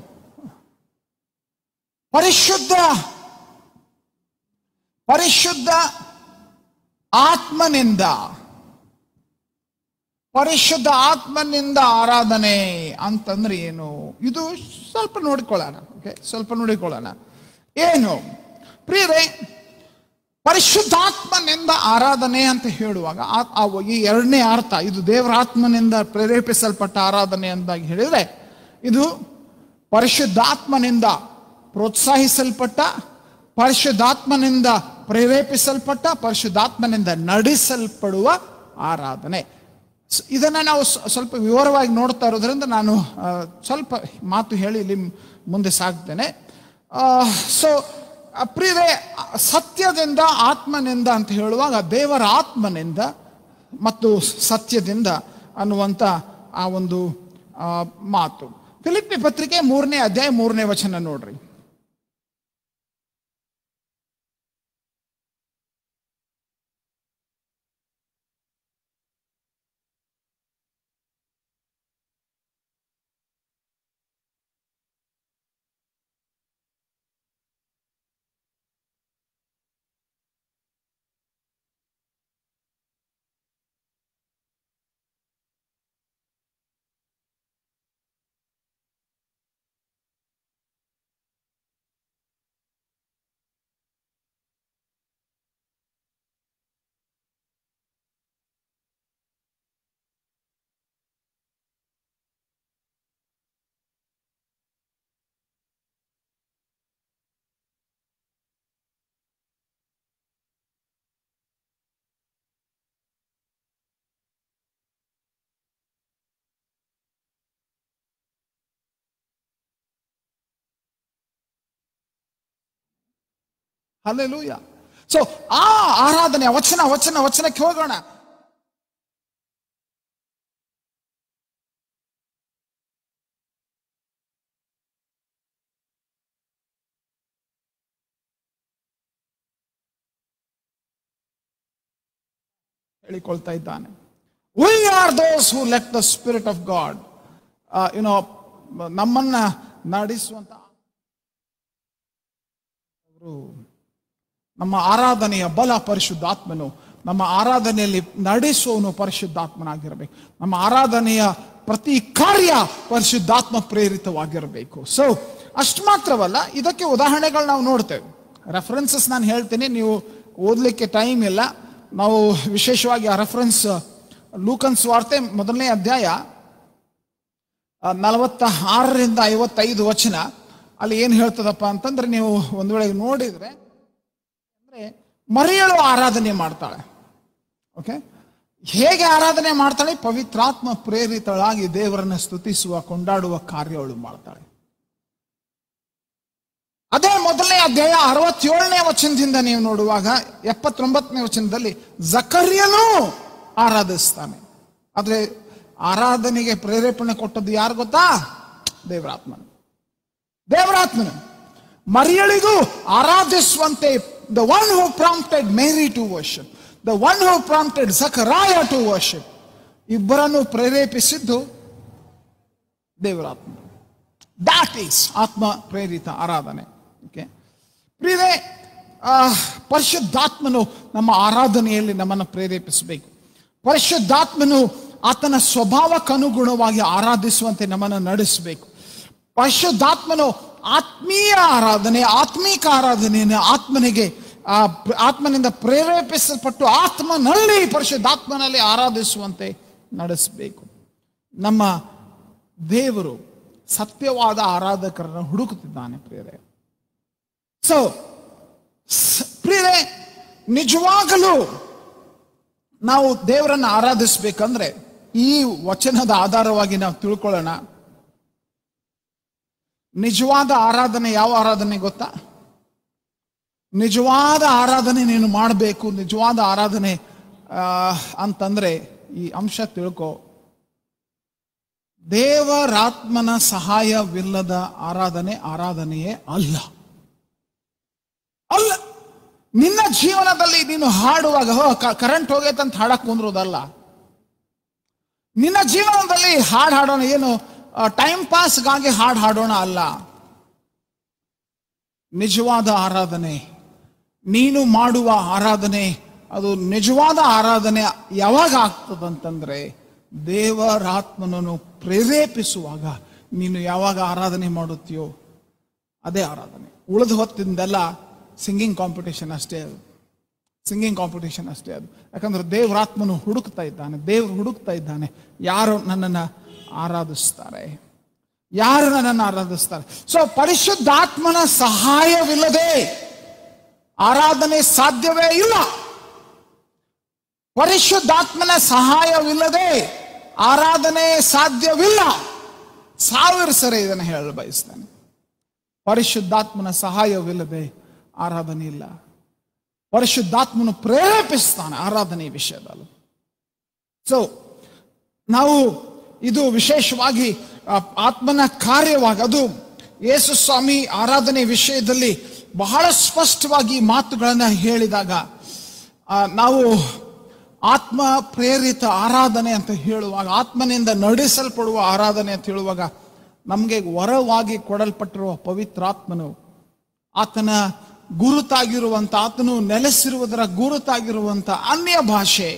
ಪರಿಶುದ್ಧ ಪರಿಶುದ್ಧ ಆತ್ಮನಿಂದ ಪರಿಶುದ್ಧ ಆತ್ಮನಿಂದ ಆರಾಧನೆ ಅಂತಂದ್ರೆ ಏನು ಇದು ಸ್ವಲ್ಪ ನೋಡಿಕೊಳ್ಳೋಣ ಓಕೆ ಸ್ವಲ್ಪ ನೋಡಿಕೊಳ್ಳೋಣ ಏನು ಪ್ರಿಯರೇ ಪರಿಶುದ್ಧಾತ್ಮನಿಂದ ಆರಾಧನೆ ಅಂತ ಹೇಳುವಾಗ ಆ- ಆ ಈ ಎರಡನೇ ಅರ್ಥ ಇದು ದೇವರ ಆತ್ಮನಿಂದ ಪ್ರೇರೇಪಿಸಲ್ಪಟ್ಟ ಆರಾಧನೆ ಅಂದಾಗಿ ಹೇಳಿದ್ರೆ ಇದು ಪರಿಶುದ್ಧಾತ್ಮನಿಂದ ಪ್ರೋತ್ಸಾಹಿಸಲ್ಪಟ್ಟ ಪರಿಶುದ್ಧಾತ್ಮನಿಂದ ಪ್ರೇರೇಪಿಸಲ್ಪಟ್ಟ ಪರಿಶುದ್ಧಾತ್ಮನಿಂದ ನಡೆಸಲ್ಪಡುವ ಆರಾಧನೆ ಸ್- ಇದನ್ನ ನಾವು ಸ್- ಸ್ವಲ್ಪ ವಿವರವಾಗಿ ನೋಡ್ತಾ ಇರೋದ್ರಿಂದ ನಾನು ಆ, ಸ್ವಲ್ಪ ಮಾತು ಹೇಳಿ ಇಲ್ಲಿ ಮುಂದೆ ಸಾಗ್ತೇನೆ ಸೊ ಪ್ರಿಯರೇ ಸತ್ಯದಿಂದ ಆತ್ಮನಿಂದ ಅಂತ ಹೇಳುವಾಗ ದೇವರ ಆತ್ಮನಿಂದ ಮತ್ತು ಸತ್ಯದಿಂದ ಅನ್ನುವಂಥ ಆ ಒಂದು ಆ, ಮಾತು ಫಿಲಿಪ್ಪಿ ಪತ್ರಿಕೆ ಮೂರನೇ ಅಧ್ಯಾಯ ಮೂರನೇ ವಚನ ನೋಡ್ರಿ ಅಲ್ಲೆಲೂಯ ಸೊ ಆ ಆರಾಧನೆ ವಚನ ವಚನ ವಚನಕ್ಕೆ ಹೋಗೋಣ ಹೇಳಿಕೊಳ್ತಾ ಇದ್ದಾನೆ we are those who let the spirit of God you know ನಮ್ಮನ್ನ ನಡೆಸುವಂತ ಅವರು ನಮ್ಮ ಆರಾಧನೆಯ ಬಲ ಪರಿಶುದ್ಧಾತ್ಮನು ನಮ್ಮ ಆರಾಧನೆಯಲ್ಲಿ ನಡೆಸುವವನು ಪರಿಶುದ್ಧಾತ್ಮನಾಗಿರಬೇಕು ನಮ್ಮ ಆರಾಧನೆಯ ಪ್ರತಿ ಕಾರ್ಯ ಪರಿಶುದ್ಧಾತ್ಮ ಪ್ರೇರಿತವಾಗಿರಬೇಕು ಸೊ ಅಷ್ಟು ಮಾತ್ರವಲ್ಲ ಇದಕ್ಕೆ ಉದಾಹರಣೆಗಳು ನಾವು ನೋಡ್ತೇವೆ ರೆಫರೆನ್ಸಸ್ ನಾನು ಹೇಳ್ತೀನಿ ನೀವು ಓದಲಿಕ್ಕೆ ಟೈಮ್ ಇಲ್ಲ ನಾವು ವಿಶೇಷವಾಗಿ ಆ ರೆಫರೆನ್ಸ್ ಲೂಕನ್ಸ್ ವಾರ್ತೆ ಮೊದಲನೇ ಅಧ್ಯಾಯ ಆ, ನಲವತ್ತ ಆರರಿಂದ ಐವತ್ತೈದು ವಚನ ಅಲ್ಲಿ ಏನು ಹೇಳ್ತದಪ್ಪ ಅಂತಂದ್ರೆ ನೀವು ಒಂದು ವೇಳೆ ನೋಡಿದ್ರೆ ಅಂದ್ರೆ ಮರಿಯಳು ಆರಾಧನೆ ಮಾಡ್ತಾಳೆ ಓಕೆ ಹೇಗೆ ಆರಾಧನೆ ಮಾಡ್ತಾಳೆ ಪವಿತ್ರಾತ್ಮ ಪ್ರೇರಿತಳಾಗಿ ದೇವರನ್ನ ಸ್ತುತಿಸುವ ಕೊಂಡಾಡುವ ಕಾರ್ಯವಳು ಮಾಡ್ತಾಳೆ ಅದೇ ಮೊದಲನೇ ಅಧ್ಯಾಯ ಅರವತ್ತೇಳನೇ ವಚನದಿಂದ ನೀವು ನೋಡುವಾಗ ಎಪ್ಪತ್ತೊಂಬತ್ತನೇ ವಚನದಲ್ಲಿ ಜಕರ್ಯನೂ ಆರಾಧಿಸ್ತಾನೆ ಆದ್ರೆ ಆರಾಧನೆಗೆ ಪ್ರೇರೇಪಣೆ ಕೊಟ್ಟದ್ದು ಯಾರು ಗೊತ್ತಾ ದೇವರಾತ್ಮನು ದೇವರಾತ್ಮನು ಮರಿಯಳಿಗೂ ಆರಾಧಿಸುವಂತೆ the one who prompted Mary to worship the one who prompted Zechariah to worship ಇಬ್ಬರನ್ನು ಪ್ರೇರೇಪಿಸಿದ್ದು ದೇವರಾತ್ಮ ದಾಟ್ ಈಸ್ ಆತ್ಮ ಪ್ರೇರಿತ ಆರಾಧನೆ ಓಕೆ ಪ್ರಿಯರೇ ಆ, ಪರಿಶುದ್ಧಾತ್ಮನು ನಮ್ಮ ಆರಾಧನೆಯಲ್ಲಿ ನಮ್ಮನ್ನು ಪ್ರೇರೇಪಿಸಬೇಕು ಪರಿಶುದ್ಧಾತ್ಮನು ಆತನ ಸ್ವಭಾವಕ್ಕನುಗುಣವಾಗಿ ಆರಾಧಿಸುವಂತೆ ನಮ್ಮನ್ನು ನಡೆಸಬೇಕು ಪರಿಶುದ್ಧಾತ್ಮನು ಆತ್ಮೀಯ ಆರಾಧನೆ ಆತ್ಮೀಕ ಆರಾಧನೆಯನ್ನು ಆತ್ಮನಿಗೆ ಆ ಪ್ರ- ಆತ್ಮನಿಂದ ಪ್ರೇರೇಪಿಸಲ್ಪಟ್ಟು ಆತ್ಮನಲ್ಲಿ ಪರಿಶುದ್ಧಾತ್ಮನಲ್ಲಿ ಆರಾಧಿಸುವಂತೆ ನಡೆಸಬೇಕು ನಮ್ಮ ದೇವರು ಸತ್ಯವಾದ ಆರಾಧಕರನ್ನು ಹುಡುಕುತ್ತಿದ್ದಾನೆ ಪ್ರಿಯರೇ ಸೊ ಪ್ರಿಯರೇ ನಿಜವಾಗಲೂ ನಾವು ದೇವರನ್ನು ಆರಾಧಿಸ್ಬೇಕಂದ್ರೆ ಈ ವಚನದ ಆಧಾರವಾಗಿ ನಾವು ತಿಳ್ಕೊಳ್ಳೋಣ ನಿಜವಾದ ಆರಾಧನೆ ಯಾವ ಆರಾಧನೆ ಗೊತ್ತಾ ನಿಜವಾದ ಆರಾಧನೆ ನೀನು ಮಾಡಬೇಕು ನಿಜವಾದ ಆರಾಧನೆ ಆ, ಅಂತಂದ್ರೆ ಈ ಅಂಶ ತಿಳ್ಕೊ ದೇವರಾತ್ಮನ ಸಹಾಯವಿಲ್ಲದ ಆರಾಧನೆ ಆರಾಧನೆಯೇ ಅಲ್ಲ ಅಲ್ಲ ನಿನ್ನ ಜೀವನದಲ್ಲಿ ನೀನು ಹಾಡುವಾಗ ಹೋ ಕರೆಂಟ್ ಹೋಗೈತಂತ ಹಾಡಕ್ ಕುಂದ್ರೋದಲ್ಲ ನಿನ್ನ ಜೀವನದಲ್ಲಿ ಹಾಡು ಹಾಡೋಣ ಏನು ಟೈಮ್ ಪಾಸ್ಗಾಗಿ ಹಾಡು ಹಾಡೋಣ ಅಲ್ಲ ನಿಜವಾದ ಆರಾಧನೆ ನೀನು ಮಾಡುವ ಆರಾಧನೆ ಅದು ನಿಜವಾದ ಆರಾಧನೆ ಯಾವಾಗ ಆಗ್ತದಂತಂದ್ರೆ ದೇವರಾತ್ಮನನ್ನು ಪ್ರೇರೇಪಿಸುವಾಗ ನೀನು ಯಾವಾಗ ಆರಾಧನೆ ಮಾಡುತ್ತೀಯೋ ಅದೇ ಆರಾಧನೆ ಉಳಿದ ಹೊತ್ತಿಂದೆಲ್ಲ ಸಿಂಗಿಂಗ್ ಕಾಂಪಿಟೇಷನ್ ಅಷ್ಟೇ ಅದು ಸಿಂಗಿಂಗ್ ಕಾಂಪಿಟೇಷನ್ ಅಷ್ಟೇ ಅದು ಯಾಕಂದ್ರೆ ದೇವರಾತ್ಮನು ಹುಡುಕ್ತಾ ಇದ್ದಾನೆ ದೇವ್ರು ಹುಡುಕ್ತಾ ಇದ್ದಾನೆ ಯಾರು ನನ್ನನ್ನು ಆರಾಧಿಸ್ತಾರೆ ಯಾರು ನನ್ನನ್ನು ಆರಾಧಿಸ್ತಾರೆ ಸೊ ಪರಿಶುದ್ಧಾತ್ಮನ ಸಹಾಯವಿಲ್ಲದೆ ಆರಾಧನೆ ಸಾಧ್ಯವೇ ಇಲ್ಲ ಪರಿಶುದ್ಧಾತ್ಮನ ಸಹಾಯವಿಲ್ಲದೆ ಆರಾಧನೆ ಸಾಧ್ಯವಿಲ್ಲ ಸಾವಿರ ಸರಿ ಇದನ್ನು ಹೇಳಲು ಬಯಸ್ತಾನೆ ಪರಿಶುದ್ಧಾತ್ಮನ ಸಹಾಯವಿಲ್ಲದೆ ಆರಾಧನೆ ಇಲ್ಲ ಪರಿಶುದ್ಧಾತ್ಮನು ಪ್ರೇರೇಪಿಸ್ತಾನೆ ಆರಾಧನೆ ವಿಷಯದಲ್ಲಿ ಸೊ ನಾವು ಇದು ವಿಶೇಷವಾಗಿ ಆ, ಆತ್ಮನ ಕಾರ್ಯವಾಗಿ ಅದು ಯೇಸು ಸ್ವಾಮಿ ಆರಾಧನೆ ವಿಷಯದಲ್ಲಿ ಬಹಳ ಸ್ಪಷ್ಟವಾಗಿ ಮಾತುಗಳನ್ನು ಹೇಳಿದಾಗ ಆ, ನಾವು ಆತ್ಮ ಪ್ರೇರಿತ ಆರಾಧನೆ ಅಂತ ಹೇಳುವಾಗ ಆತ್ಮನಿಂದ ನಡೆಸಲ್ಪಡುವ ಆರಾಧನೆ ಅಂತ ಹೇಳುವಾಗ ನಮಗೆ ವರವಾಗಿ ಕೊಡಲ್ಪಟ್ಟಿರುವ ಪವಿತ್ರಾತ್ಮನು ಆತನ ಗುರುತಾಗಿರುವಂತ ಆತನು ನೆಲೆಸಿರುವುದರ ಗುರುತಾಗಿರುವಂತ ಅನ್ಯ ಭಾಷೆ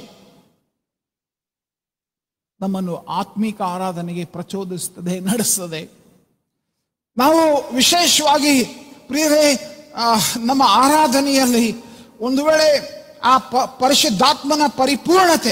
ನಮ್ಮನ್ನು ಆತ್ಮಿಕ ಆರಾಧನೆಗೆ ಪ್ರಚೋದಿಸ್ತದೆ ನಡೆಸ್ತದೆ ನಾವು ವಿಶೇಷವಾಗಿ ಪ್ರಿಯರೇ ಆ, ನಮ್ಮ ಆರಾಧನೆಯಲ್ಲಿ ಒಂದು ವೇಳೆ ಆ ಪ ಪರಿಶುದ್ಧಾತ್ಮನ ಪರಿಪೂರ್ಣತೆ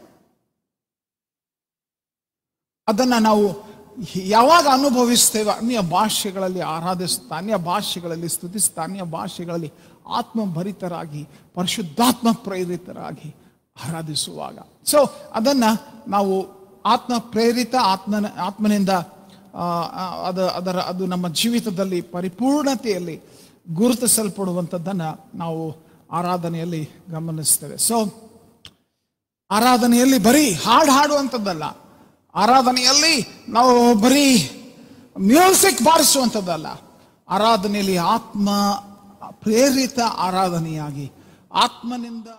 ಅದನ್ನ ನಾವು ಯಾವಾಗ ಅನುಭವಿಸ್ತೇವೆ ಅನ್ಯ ಭಾಷೆಗಳಲ್ಲಿ ಆರಾಧಿಸ್ತಾ ಅನ್ಯ ಭಾಷೆಗಳಲ್ಲಿ ಸ್ತುತಿಸ್ತಾ ಅನ್ಯ ಭಾಷೆಗಳಲ್ಲಿ ಆತ್ಮಭರಿತರಾಗಿ ಪರಿಶುದ್ಧಾತ್ಮ ಪ್ರೇರಿತರಾಗಿ ಆರಾಧಿಸುವಾಗ ಸೊ ಅದನ್ನ ನಾವು ಆತ್ಮ ಪ್ರೇರಿತ ಆತ್ಮನ ಆತ್ಮನಿಂದ ಆ, ಆ, ಅದ ಅದರ ಅದು ನಮ್ಮ ಜೀವಿತದಲ್ಲಿ ಪರಿಪೂರ್ಣತೆಯಲ್ಲಿ ಗುರುತಿಸಲ್ಪಡುವಂಥದ್ದನ್ನ ನಾವು ಆರಾಧನೆಯಲ್ಲಿ ಗಮನಿಸ್ತೇವೆ ಸೊ ಆರಾಧನೆಯಲ್ಲಿ ಬರೀ ಹಾಡು ಹಾಡುವಂಥದ್ದಲ್ಲ ಆರಾಧನೆಯಲ್ಲಿ ನಾವು ಬರೀ ಮ್ಯೂಸಿಕ್ ಬಾರಿಸುವಂಥದ್ದಲ್ಲ ಆರಾಧನೆಯಲ್ಲಿ ಆತ್ಮ ಪ್ರೇರಿತ ಆರಾಧನೆಯಾಗಿ ಆತ್ಮನಿಂದ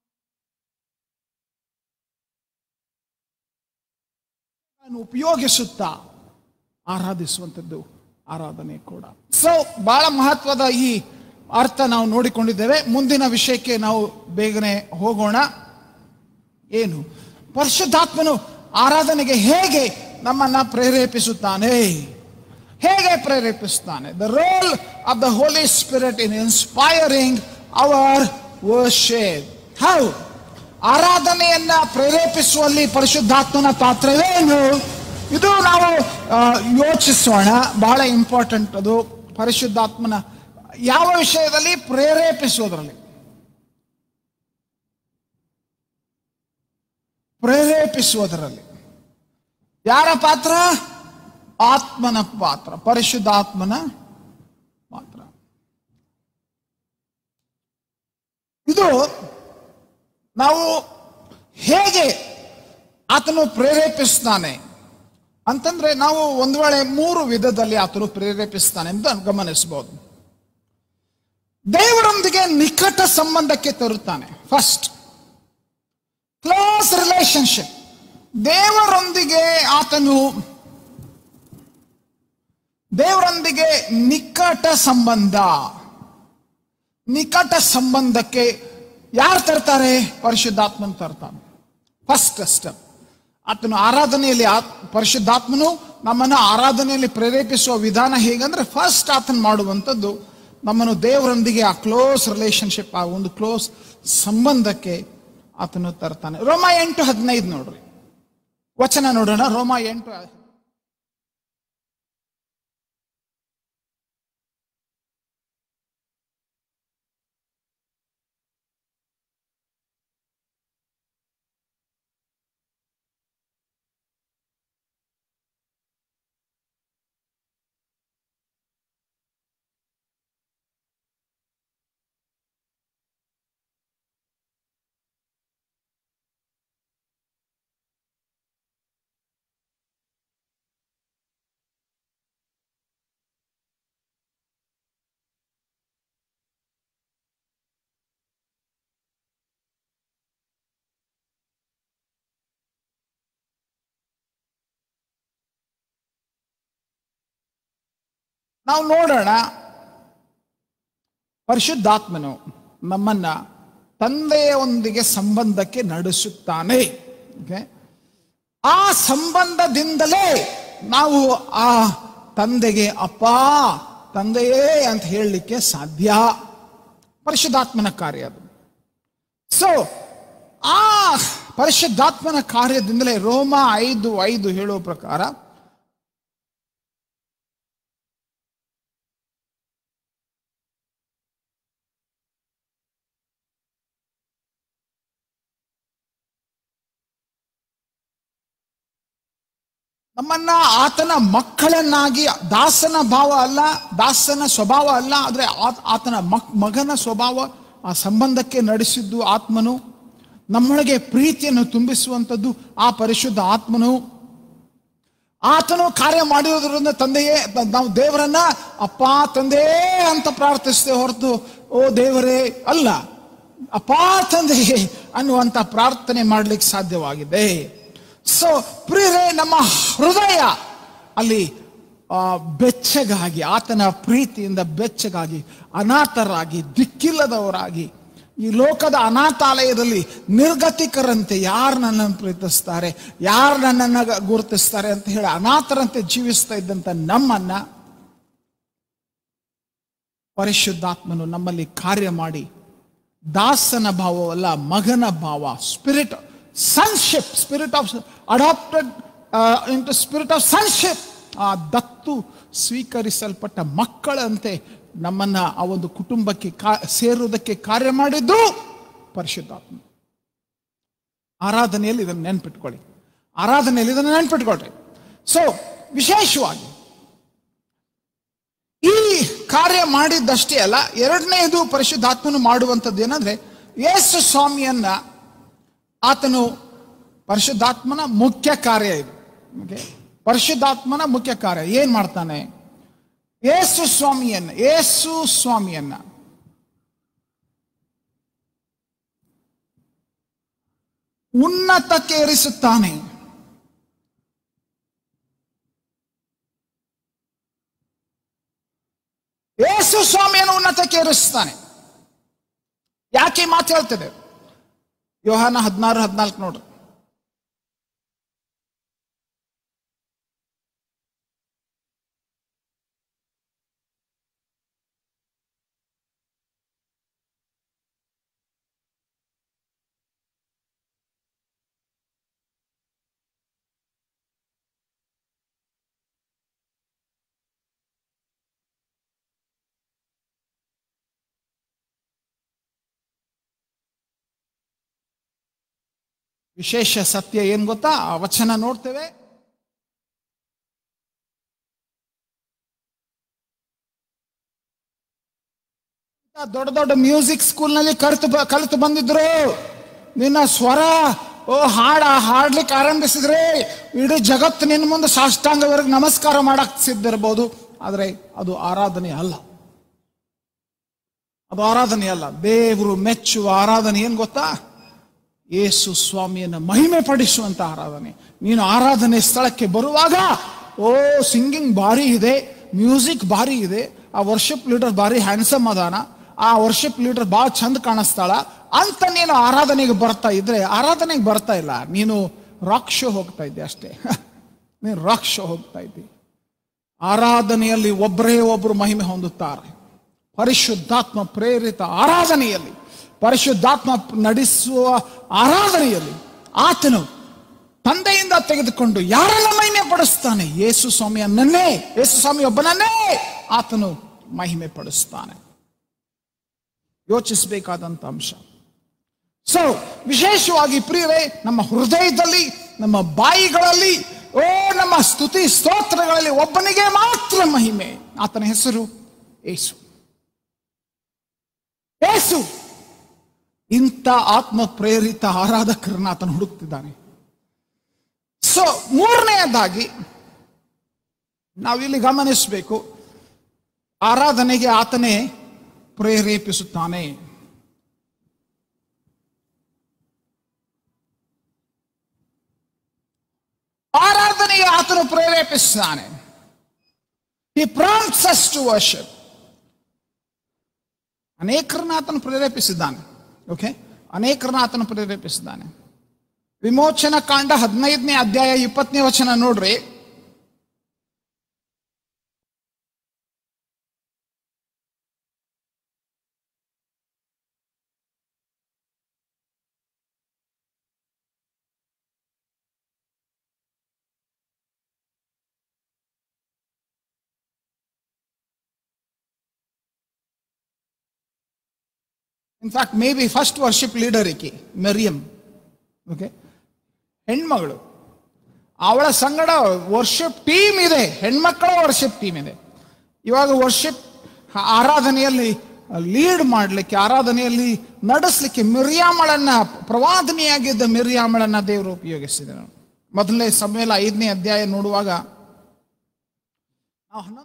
ಉಪಯೋಗಿಸುತ್ತಾ ಆರಾಧಿಸುವಂಥದ್ದು ಆರಾಧನೆ ಕೂಡ ಸೊ ಬಹಳ ಮಹತ್ವದ ಈ ಅರ್ಥ ನಾವು ನೋಡಿಕೊಂಡಿದ್ದೇವೆ ಮುಂದಿನ ವಿಷಯಕ್ಕೆ ನಾವು ಬೇಗನೆ ಹೋಗೋಣ ಏನು ಪರಿಶುದ್ಧಾತ್ಮನು ಆರಾಧನೆಗೆ ಹೇಗೆ ನಮ್ಮನ್ನ ಪ್ರೇರೇಪಿಸುತ್ತಾನೆ ಹೇಗೆ ಪ್ರೇರೇಪಿಸುತ್ತಾನೆ the role of the Holy Spirit in inspiring our worship how ಆರಾಧನೆಯನ್ನ ಪ್ರೇರೇಪಿಸುವಲ್ಲಿ ಪರಿಶುದ್ಧಾತ್ಮನ ಪಾತ್ರವೇನು ಇದು ನಾವು ಆ, ಯೋಚಿಸೋಣ ಬಹಳ ಇಂಪಾರ್ಟೆಂಟ್ ಅದು ಪರಿಶುದ್ಧಾತ್ಮನ ಯಾವ ವಿಷಯದಲ್ಲಿ ಪ್ರೇರೇಪಿಸುವುದರಲ್ಲಿ ಪ್ರೇರೇಪಿಸುವುದರಲ್ಲಿ ಯಾರ ಪಾತ್ರ ಆತ್ಮನ ಪಾತ್ರ ಪರಿಶುದ್ಧಾತ್ಮನ ಪಾತ್ರ ಇದು ನಾವು ಹೇಗೆ ಆತನು ಪ್ರೇರೇಪಿಸ್ತಾನೆ ಅಂತಂದ್ರೆ ನಾವು ಒಂದು ವೇಳೆ ಮೂರು ವಿಧದಲ್ಲಿ ಆತನು ಪ್ರೇರೇಪಿಸ್ತಾನೆ ಅಂತ ಗಮನಿಸಬಹುದು ದೇವರೊಂದಿಗೆ ನಿಕಟ ಸಂಬಂಧಕ್ಕೆ ತರುತ್ತಾನೆ ಫಸ್ಟ್ ಕ್ಲೋಸ್ ರಿಲೇಶನ್ಶಿಪ್ ದೇವರೊಂದಿಗೆ ಆತನು ದೇವರೊಂದಿಗೆ ನಿಕಟ ಸಂಬಂಧ ನಿಕಟ ಸಂಬಂಧಕ್ಕೆ ಯಾರು ತರ್ತಾರೆ ಪರಿಶುದ್ಧಾತ್ಮನ್ ತರ್ತಾನೆ ಫಸ್ಟ್ ಸ್ಟೆಪ್ ಆತನು ಆರಾಧನೆಯಲ್ಲಿ ಆತ್- ಪರಿಶುದ್ಧಾತ್ಮನು ನಮ್ಮನ್ನು ಆರಾಧನೆಯಲ್ಲಿ ಪ್ರೇರೇಪಿಸುವ ವಿಧಾನ ಹೇಗಂದ್ರೆ ಫಸ್ಟ್ ಆತನ ಮಾಡುವಂಥದ್ದು ನಮ್ಮನ್ನು ದೇವರೊಂದಿಗೆ ಆ ಕ್ಲೋಸ್ ರಿಲೇಶನ್ಶಿಪ್ ಆ ಒಂದು ಕ್ಲೋಸ್ ಸಂಬಂಧಕ್ಕೆ ಆತನು ತರ್ತಾನೆ ರೋಮ ಎಂಟು ಹದಿನೈದು ನೋಡ್ರಿ ವಚನ ನೋಡೋಣ ರೋಮ ಎಂಟು ನಾವು ನೋಡೋಣ ಪರಿಶುದ್ಧಾತ್ಮನು ನಮ್ಮನ್ನ ತಂದೆಯೊಂದಿಗೆ ಸಂಬಂಧಕ್ಕೆ ನಡೆಸುತ್ತಾನೆ Okay? ಆ ಸಂಬಂಧದಿಂದಲೇ ನಾವು ಆ ತಂದೆಗೆ ಅಪ್ಪ ತಂದೆಯೇ ಅಂತ ಹೇಳಲಿಕ್ಕೆ ಸಾಧ್ಯ ಪರಿಶುದ್ಧಾತ್ಮನ ಕಾರ್ಯ ಅದು ಸೊ ಆ ಪರಿಶುದ್ಧಾತ್ಮನ ಕಾರ್ಯದಿಂದಲೇ ರೋಮ ಐದು ಐದು ಹೇಳುವ ಪ್ರಕಾರ ನಮ್ಮನ್ನ ಆತನ ಮಕ್ಕಳನ್ನಾಗಿ ದಾಸನ ಭಾವ ಅಲ್ಲ ದಾಸನ ಸ್ವಭಾವ ಅಲ್ಲ ಆದ್ರೆ ಆತ- ಆತನ ಮಕ್ ಮಗನ ಸ್ವಭಾವ ಆ ಸಂಬಂಧಕ್ಕೆ ನಡೆಸಿದ್ದು ಆತ್ಮನು ನಮ್ಮೊಳಗೆ ಪ್ರೀತಿಯನ್ನು ತುಂಬಿಸುವಂಥದ್ದು ಆ ಪರಿಶುದ್ಧ ಆತ್ಮನು ಆತನು ಕಾರ್ಯ ಮಾಡಿರೋದ್ರಿಂದ ತಂದೆಯೇ ನಾವು ದೇವರನ್ನ ಅಪ್ಪ ತಂದೆಯೇ ಅಂತ ಪ್ರಾರ್ಥಿಸ್ತೇವೆ ಹೊರತು ಓ ದೇವರೇ ಅಲ್ಲ ಅಪ್ಪ ತಂದೆಯೇ ಅನ್ನುವಂಥ ಪ್ರಾರ್ಥನೆ ಮಾಡ್ಲಿಕ್ಕೆ ಸಾಧ್ಯವಾಗಿದೆ ಸೊ ಪ್ರಿಯರೇ ನಮ್ಮ ಹೃದಯ ಅಲ್ಲಿ ಆ, ಬೆಚ್ಚಗಾಗಿ ಆತನ ಪ್ರೀತಿಯಿಂದ ಬೆಚ್ಚಗಾಗಿ ಅನಾಥರಾಗಿ ದಿಕ್ಕಿಲ್ಲದವರಾಗಿ ಈ ಲೋಕದ ಅನಾಥಾಲಯದಲ್ಲಿ ನಿರ್ಗತಿಕರಂತೆ ಯಾರು ನನ್ನನ್ನು ಪ್ರೀತಿಸ್ತಾರೆ ಯಾರು ನನ್ನನ್ನು ಗುರುತಿಸ್ತಾರೆ ಅಂತ ಹೇಳಿ ಅನಾಥರಂತೆ ಜೀವಿಸ್ತಾ ಇದ್ದಂತ ನಮ್ಮನ್ನ ಪರಿಶುದ್ಧಾತ್ಮನು ನಮ್ಮಲ್ಲಿ ಕಾರ್ಯ ಮಾಡಿ ದಾಸನ ಭಾವವಲ್ಲ ಮಗನ ಭಾವ spirit sonship spirit of adopted into spirit of sonship ಆ ದತ್ತು ಸ್ವೀಕರಿಸಲ್ಪಟ್ಟ ಮಕ್ಕಳಂತೆ ನಮ್ಮನ್ನ ಆ ಒಂದು ಕುಟುಂಬಕ್ಕೆ ಕಾ ಸೇರುವುದಕ್ಕೆ ಕಾರ್ಯ ಮಾಡಿದ್ದು ಪರಿಶುದ್ಧಾತ್ಮ ಆರಾಧನೆಯಲ್ಲಿ ಇದನ್ನು ನೆನ್ಪಿಟ್ಕೊಳ್ಳಿ ಆರಾಧನೆಯಲ್ಲಿ ಇದನ್ನು ನೆನ್ಪಿಟ್ಕೊಳ್ರಿ ಸೊ ವಿಶೇಷವಾಗಿ ಈ ಕಾರ್ಯ ಮಾಡಿದ್ದಷ್ಟೇ ಅಲ್ಲ ಎರಡನೇದು ಪರಿಶುದ್ಧಾತ್ಮನು ಮಾಡುವಂಥದ್ದು ಏನಂದ್ರೆ ಯೇಸು ಸ್ವಾಮಿಯನ್ನ ಆತನು ಪರಿಶುದ್ಧಾತ್ಮನ ಮುಖ್ಯ ಕಾರ್ಯ ಇದು Okay? ಪರಿಶುದ್ಧಾತ್ಮನ ಮುಖ್ಯ ಕಾರ್ಯ ಏನ್ ಮಾಡ್ತಾನೆ ಯೇಸು ಸ್ವಾಮಿಯನ್ನ ಯೇಸು ಸ್ವಾಮಿಯನ್ನ ಉನ್ನತಕ್ಕೆ ಏರಿಸುತ್ತಾನೆ ಯೇಸು ಸ್ವಾಮಿಯನ್ನು ಉನ್ನತಕ್ಕೆ ಏರಿಸ್ತಾನೆ ಯಾಕೆ ಈ ಮಾತು ಹೇಳ್ತದೆ ಯೋಹಾನ ಹದಿನಾರು ಹದಿನಾಲ್ಕು ನೋಡ್ರಿ ವಿಶೇಷ ಸತ್ಯ ಏನ್ ಗೊತ್ತಾ ಆ ವಚನ ನೋಡ್ತೇವೆ ದೊಡ್ಡ ದೊಡ್ಡ ಮ್ಯೂಸಿಕ್ ಸ್ಕೂಲ್ನಲ್ಲಿ ಕಲಿತು ಬ- ಕಲಿತು ಬಂದಿದ್ರು ನಿನ್ನ ಸ್ವರ ಓ ಹಾಡ ಹಾಡ್ಲಿಕ್ಕೆ ಆರಂಭಿಸಿದ್ರೆ ಇಡೀ ಜಗತ್ತು ನಿನ್ನ ಮುಂದೆ ಸಾಷ್ಟಾಂಗವರೆಗೆ ನಮಸ್ಕಾರ ಮಾಡಕ್ ಸಿದ್ಧಿರ್ಬೋದು ಆದರೆ ಅದು ಆರಾಧನೆ ಅಲ್ಲ ಅದು ಆರಾಧನೆ ಅಲ್ಲ ದೇವರು ಮೆಚ್ಚುವ ಆರಾಧನೆ ಏನ್ ಗೊತ್ತಾ ಯೇಸು ಸ್ವಾಮಿಯನ್ನು ಮಹಿಮೆ ಪಡಿಸುವಂತ ಆರಾಧನೆ ನೀನು ಆರಾಧನೆ ಸ್ಥಳಕ್ಕೆ ಬರುವಾಗ ಓ ಸಿಂಗಿಂಗ್ ಭಾರಿ ಇದೆ ಮ್ಯೂಸಿಕ್ ಭಾರಿ ಇದೆ ಆ ವರ್ಷಿಪ್ ಲೀಡರ್ ಭಾರಿ ಹ್ಯಾಂಡ್ಸಮ್ ಅದಾನ ಆ ವರ್ಷಿಪ್ ಲೀಡರ್ ಭಾಳ ಚಂದ ಕಾಣಿಸ್ತಾಳ ಅಂತ ನೀನು ಆರಾಧನೆಗೆ ಬರ್ತಾ ಇದ್ರೆ ಆರಾಧನೆಗೆ ಬರ್ತಾ ಇಲ್ಲ ನೀನು ರಾಕ್ ಶೋ ಹೋಗ್ತಾ ಇದ್ದೆ ಅಷ್ಟೇ ನೀನು ರಾಕ್ ಶೋ ಹೋಗ್ತಾ ಇದ್ದಿ ಆರಾಧನೆಯಲ್ಲಿ ಒಬ್ಬರೇ ಒಬ್ಬರು ಮಹಿಮೆ ಹೊಂದುತ್ತಾರೆ ಪರಿಶುದ್ಧಾತ್ಮ ಪ್ರೇರಿತ ಆರಾಧನೆಯಲ್ಲಿ ಪರಿಶುದ್ಧಾತ್ಮ ನಡೆಸುವ ಆರಾಧನೆಯಲ್ಲಿ ಆತನು ತಂದೆಯಿಂದ ತೆಗೆದುಕೊಂಡು ಯಾರನ್ನ ಮಹಿಮೆ ಪಡಿಸ್ತಾನೆ ಯೇಸು ಸ್ವಾಮಿಯನ್ನೇ ಯೇಸು ಸ್ವಾಮಿ ಒಬ್ಬನನ್ನೇ ಆತನು ಮಹಿಮೆ ಪಡಿಸ್ತಾನೆ ಯೋಚಿಸಬೇಕಾದಂತ ಅಂಶ ಸೊ ವಿಶೇಷವಾಗಿ ಪ್ರಿಯರೇ ನಮ್ಮ ಹೃದಯದಲ್ಲಿ ನಮ್ಮ ಬಾಯಿಗಳಲ್ಲಿ ಓ ನಮ್ಮ ಸ್ತುತಿ ಸ್ತೋತ್ರಗಳಲ್ಲಿ ಒಬ್ಬನಿಗೆ ಮಾತ್ರ ಮಹಿಮೆ ಆತನ ಹೆಸರು ಏಸು ಏಸು ಇಂಥ ಆತ್ಮ ಪ್ರೇರಿತ ಆರಾಧಕರನ್ನ ಆತನು ಹುಡುಕ್ತಿದ್ದಾನೆ ಸೊ ಮೂರನೆಯದಾಗಿ ನಾವಿಲ್ಲಿ ಗಮನಿಸಬೇಕು ಆರಾಧನೆಗೆ ಆತನೇ ಪ್ರೇರೇಪಿಸುತ್ತಾನೆ ಆರಾಧನೆಗೆ ಆತನು ಪ್ರೇರೇಪಿಸುತ್ತಾನೆ ಈ ಪ್ರಾಂಪ್ಟ್ಸ್ ಅಸ್ ಟು ವರ್ಷಪ್ ಅನೇಕರನ್ನ ಆತನು ಪ್ರೇರೇಪಿಸಿದ್ದಾನೆ ಓಕೆ ಅನೇಕರನ್ನ ಆತನು ಪ್ರೇರೇಪಿಸಿದ್ದಾನೆ ವಿಮೋಚನ ಕಾಂಡ ಹದಿನೈದನೇ ಅಧ್ಯಾಯ ಇಪ್ಪತ್ತನೇ ವಚನ ನೋಡ್ರಿ in fact maybe first worship leader ಈಕಿ ಮೆರಿಯಂ ಓಕೆ ಹೆಣ್ಮಗಳು ಅವಳ ಸಂಗಡ ವರ್ಷಿಪ್ ಟೀಮ್ ಇದೆ ಹೆಣ್ಮಕ್ಕಳ ವರ್ಷಿಪ್ ಟೀಮ್ ಇದೆ ಇವಾಗ ವರ್ಷಿಪ್ ಆರಾಧನೆಯಲ್ಲಿ ಲೀಡ್ ಮಾಡಲಿಕ್ಕೆ ಆರಾಧನೆಯಲ್ಲಿ ನಡೆಸಲಿಕ್ಕೆ ಮಿರಿಯಾಮಳನ್ನ ಪ್ರವಾದನೆಯಾಗಿದ್ದ ಮಿರಿಯಾಮಳನ್ನ ದೇವರು ಉಪಯೋಗಿಸಿದರು ಮೊದಲನೇ ಸಮಯಲ ಐದನೇ ಅಧ್ಯಾಯ ನೋಡುವಾಗ ನಾವು ಹನ್ನೊಂದು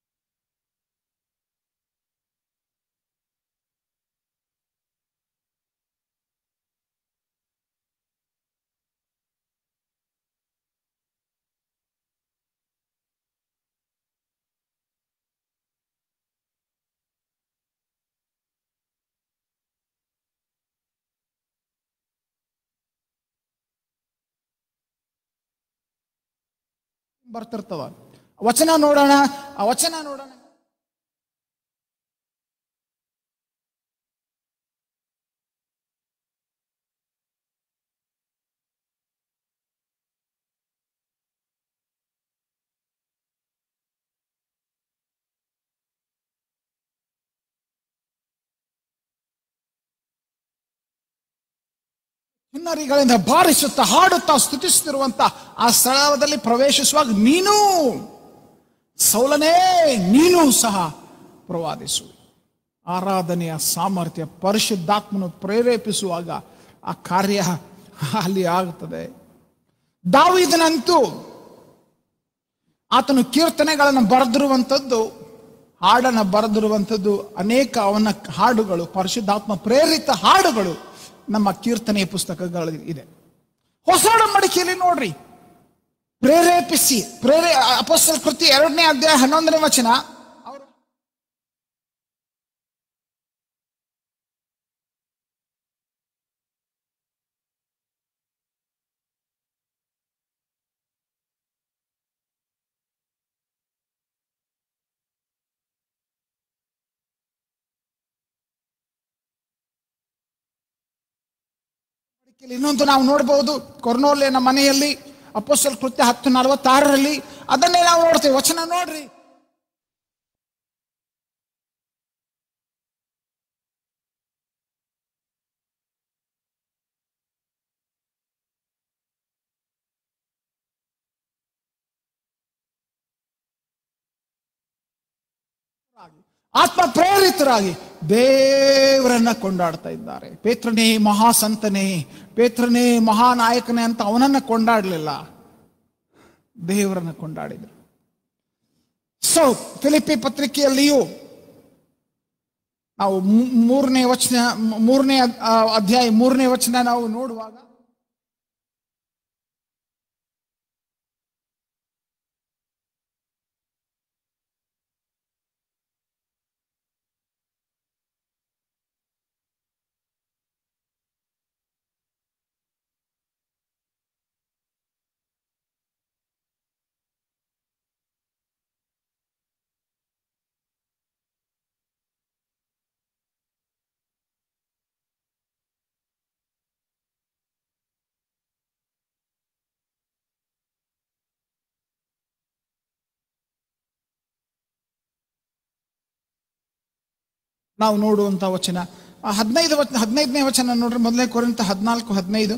ಬರ್ತಿರ್ತವ ವಚನ ನೋಡೋಣ ಆ ವಚನ ನೋಡೋಣ ಕಿನ್ನರಿಗಳಿಂದ ಬಾರಿಸುತ್ತಾ ಹಾಡುತ್ತಾ ಸ್ತುತಿಸುತ್ತಿರುವಂತ ಆ ಸ್ಥಳದಲ್ಲಿ ಪ್ರವೇಶಿಸುವಾಗ ನೀನು ಸೌಲನೇ ನೀನು ಸಹ ಪ್ರವಾದಿಸು ಆರಾಧನೆಯ ಸಾಮರ್ಥ್ಯ ಪರಿಶುದ್ಧಾತ್ಮನು ಪ್ರೇರೇಪಿಸುವಾಗ ಆ ಕಾರ್ಯ ಅಲ್ಲಿ ಆಗುತ್ತದೆ ದಾವಿದನಂತೂ ಆತನು ಕೀರ್ತನೆಗಳನ್ನು ಬರೆದಿರುವಂಥದ್ದು ಹಾಡನ್ನು ಬರೆದಿರುವಂಥದ್ದು ಅನೇಕ ಅವನ ಹಾಡುಗಳು ಪರಿಶುದ್ಧಾತ್ಮ ಪ್ರೇರಿತ ಹಾಡುಗಳು ನಮ್ಮ ಕೀರ್ತನೆಯ ಪುಸ್ತಕಗಳಲ್ಲಿ ಇದೆ ಹೊಸ ಒಡಂಬಡಿಕೆಯಲ್ಲಿ ನೋಡ್ರಿ ಪ್ರೇರೇಪಿಸಿ ಪ್ರೇರೇ ಅಪೋಸ್ತಲ ಕೃತಿ ಎರಡನೇ ಅಧ್ಯಾಯ ಹನ್ನೊಂದನೇ ವಚನ ಅವರು ಇಲ್ಲಿ ಇನ್ನೊಂದು ನಾವು ನೋಡಬಹುದು ಕೊರ್ನೋಲಿನ ಮನೆಯಲ್ಲಿ ಅಪೋಸ್ತಲ ಕೃತ್ಯ ಹತ್ತು ನಲವತ್ತಾರರಲ್ಲಿ ಅದನ್ನೇ ನಾವು ನೋಡ್ತೇವೆ ವಚನ ನೋಡ್ರಿ ಆತ್ಮ ಪ್ರೇರಿತರಾಗಿ ದೇವರನ್ನ ಕೊಂಡಾಡ್ತಾ ಇದ್ದಾರೆ ಪೇತ್ರನೇ ಮಹಾಸಂತನೇ ಪೇತ್ರನೇ ಮಹಾನಾಯಕನೇ ಅಂತ ಅವನನ್ನ ಕೊಂಡಾಡಲಿಲ್ಲ ದೇವರನ್ನ ಕೊಂಡಾಡಿದರು ಸೊ ಫಿಲಿಪಿ ಪತ್ರಿಕೆಯಲ್ಲಿಯೂ ನಾವು ಮೂ- ಮೂರನೇ ವಚನ ಮೂರನೇ ಆ, ಅಧ್ಯಾಯ ಮೂರನೇ ವಚನ ನಾವು ನೋಡುವಾಗ ನಾವು ನೋಡುವಂಥ ವಚನ ಆ ಹದಿನೈದು ವಚನ ಹದಿನೈದನೇ ವಚನ ನೋಡ್ರಿ ಮೊದಲನೇ ಕೊರಿಂತ ಹದಿನಾಲ್ಕು ಹದಿನೈದು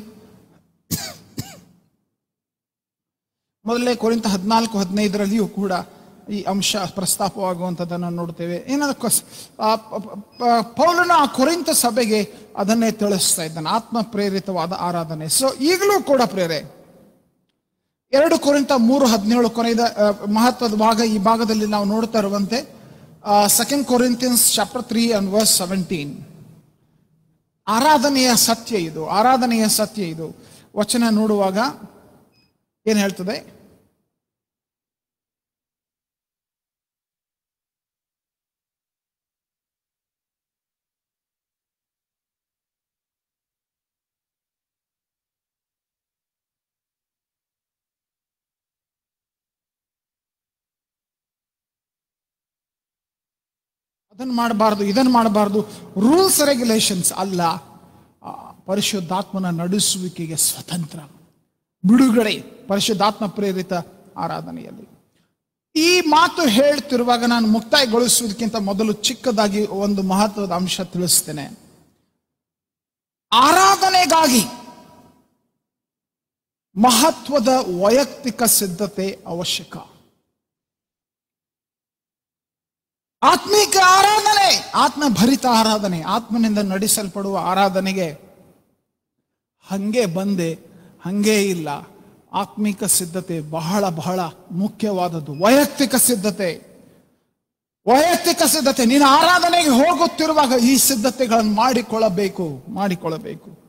ಮೊದಲನೇ ಕೊರಿಂತ ಹದಿನಾಲ್ಕು ಹದಿನೈದರಲ್ಲಿಯೂ ಕೂಡ ಈ ಅಂಶ ಪ್ರಸ್ತಾಪವಾಗುವಂಥದ್ದನ್ನು ನೋಡ್ತೇವೆ ಏನಾದ್ರು ಕೊಸ್- ಆ ಪ- ಪ- ಪ- ಪೌಲನ ಆ ಕೊರಿಂತ ಸಭೆಗೆ ಅದನ್ನೇ ತಿಳಿಸ್ತಾ ಇದ್ದಾನೆ ಆತ್ಮ ಪ್ರೇರಿತವಾದ ಆರಾಧನೆ ಸೊ ಈಗಲೂ ಕೂಡ ಪ್ರೇರೆ ಎರಡು ಕೊರಿಂತ ಮೂರು ಹದಿನೇಳು ಕೊನೆಯ ಆ, ಮಹತ್ವದ ಭಾಗ ಈ ಭಾಗದಲ್ಲಿ ನಾವು ನೋಡ್ತಾ ಇರುವಂತೆ second Corinthians chapter three and verse seventeen ಆರಾಧನೆಯ ಸತ್ಯ ಇದು ಆರಾಧನೆಯ ಸತ್ಯ ಇದು ವಚನ ನೋಡುವಾಗ ಏನ್ ಹೇಳ್ತದೆ ಅದನ್ನು ಮಾಡಬಾರ್ದು ಇದನ್ನು ಮಾಡಬಾರ್ದು ರೂಲ್ಸ್ ರೆಗ್ಯುಲೇಷನ್ಸ್ ಅಲ್ಲ ಆ, ಪರಿಶುದ್ಧಾತ್ಮನ ನಡೆಸುವಿಕೆಗೆ ಸ್ವತಂತ್ರ ಬಿಡುಗಡೆ ಪರಿಶುದ್ಧಾತ್ಮ ಪ್ರೇರಿತ ಆರಾಧನೆಯಲ್ಲಿ ಈ ಮಾತು ಹೇಳ್ತಿರುವಾಗ ನಾನು ಮುಕ್ತಾಯಗೊಳಿಸುವುದಕ್ಕಿಂತ ಮೊದಲು ಚಿಕ್ಕದಾಗಿ ಒಂದು ಮಹತ್ವದ ಅಂಶ ತಿಳಿಸ್ತೇನೆ ಆರಾಧನೆಗಾಗಿ ಮಹತ್ವದ ವೈಯಕ್ತಿಕ ಸಿದ್ಧತೆ ಅವಶ್ಯಕ ಆತ್ಮಿಕ ಆರಾಧನೆ ಆತ್ಮಭರಿತ ಆರಾಧನೆ ಆತ್ಮನಿಂದ ನಡೆಸಲ್ಪಡುವ ಆರಾಧನೆಗೆ ಹಂಗೆ ಬಂದೆ ಹಂಗೆ ಇಲ್ಲ ಆತ್ಮಿಕ ಸಿದ್ಧತೆ ಬಹಳ ಬಹಳ ಮುಖ್ಯವಾದದ್ದು ವೈಯಕ್ತಿಕ ಸಿದ್ಧತೆ ವೈಯಕ್ತಿಕ ಸಿದ್ಧತೆ ನೀನು ಆರಾಧನೆಗೆ ಹೋಗುತ್ತಿರುವಾಗ ಈ ಸಿದ್ಧತೆಗಳನ್ನು ಮಾಡಿಕೊಳ್ಳಬೇಕು ಮಾಡಿಕೊಳ್ಳಬೇಕು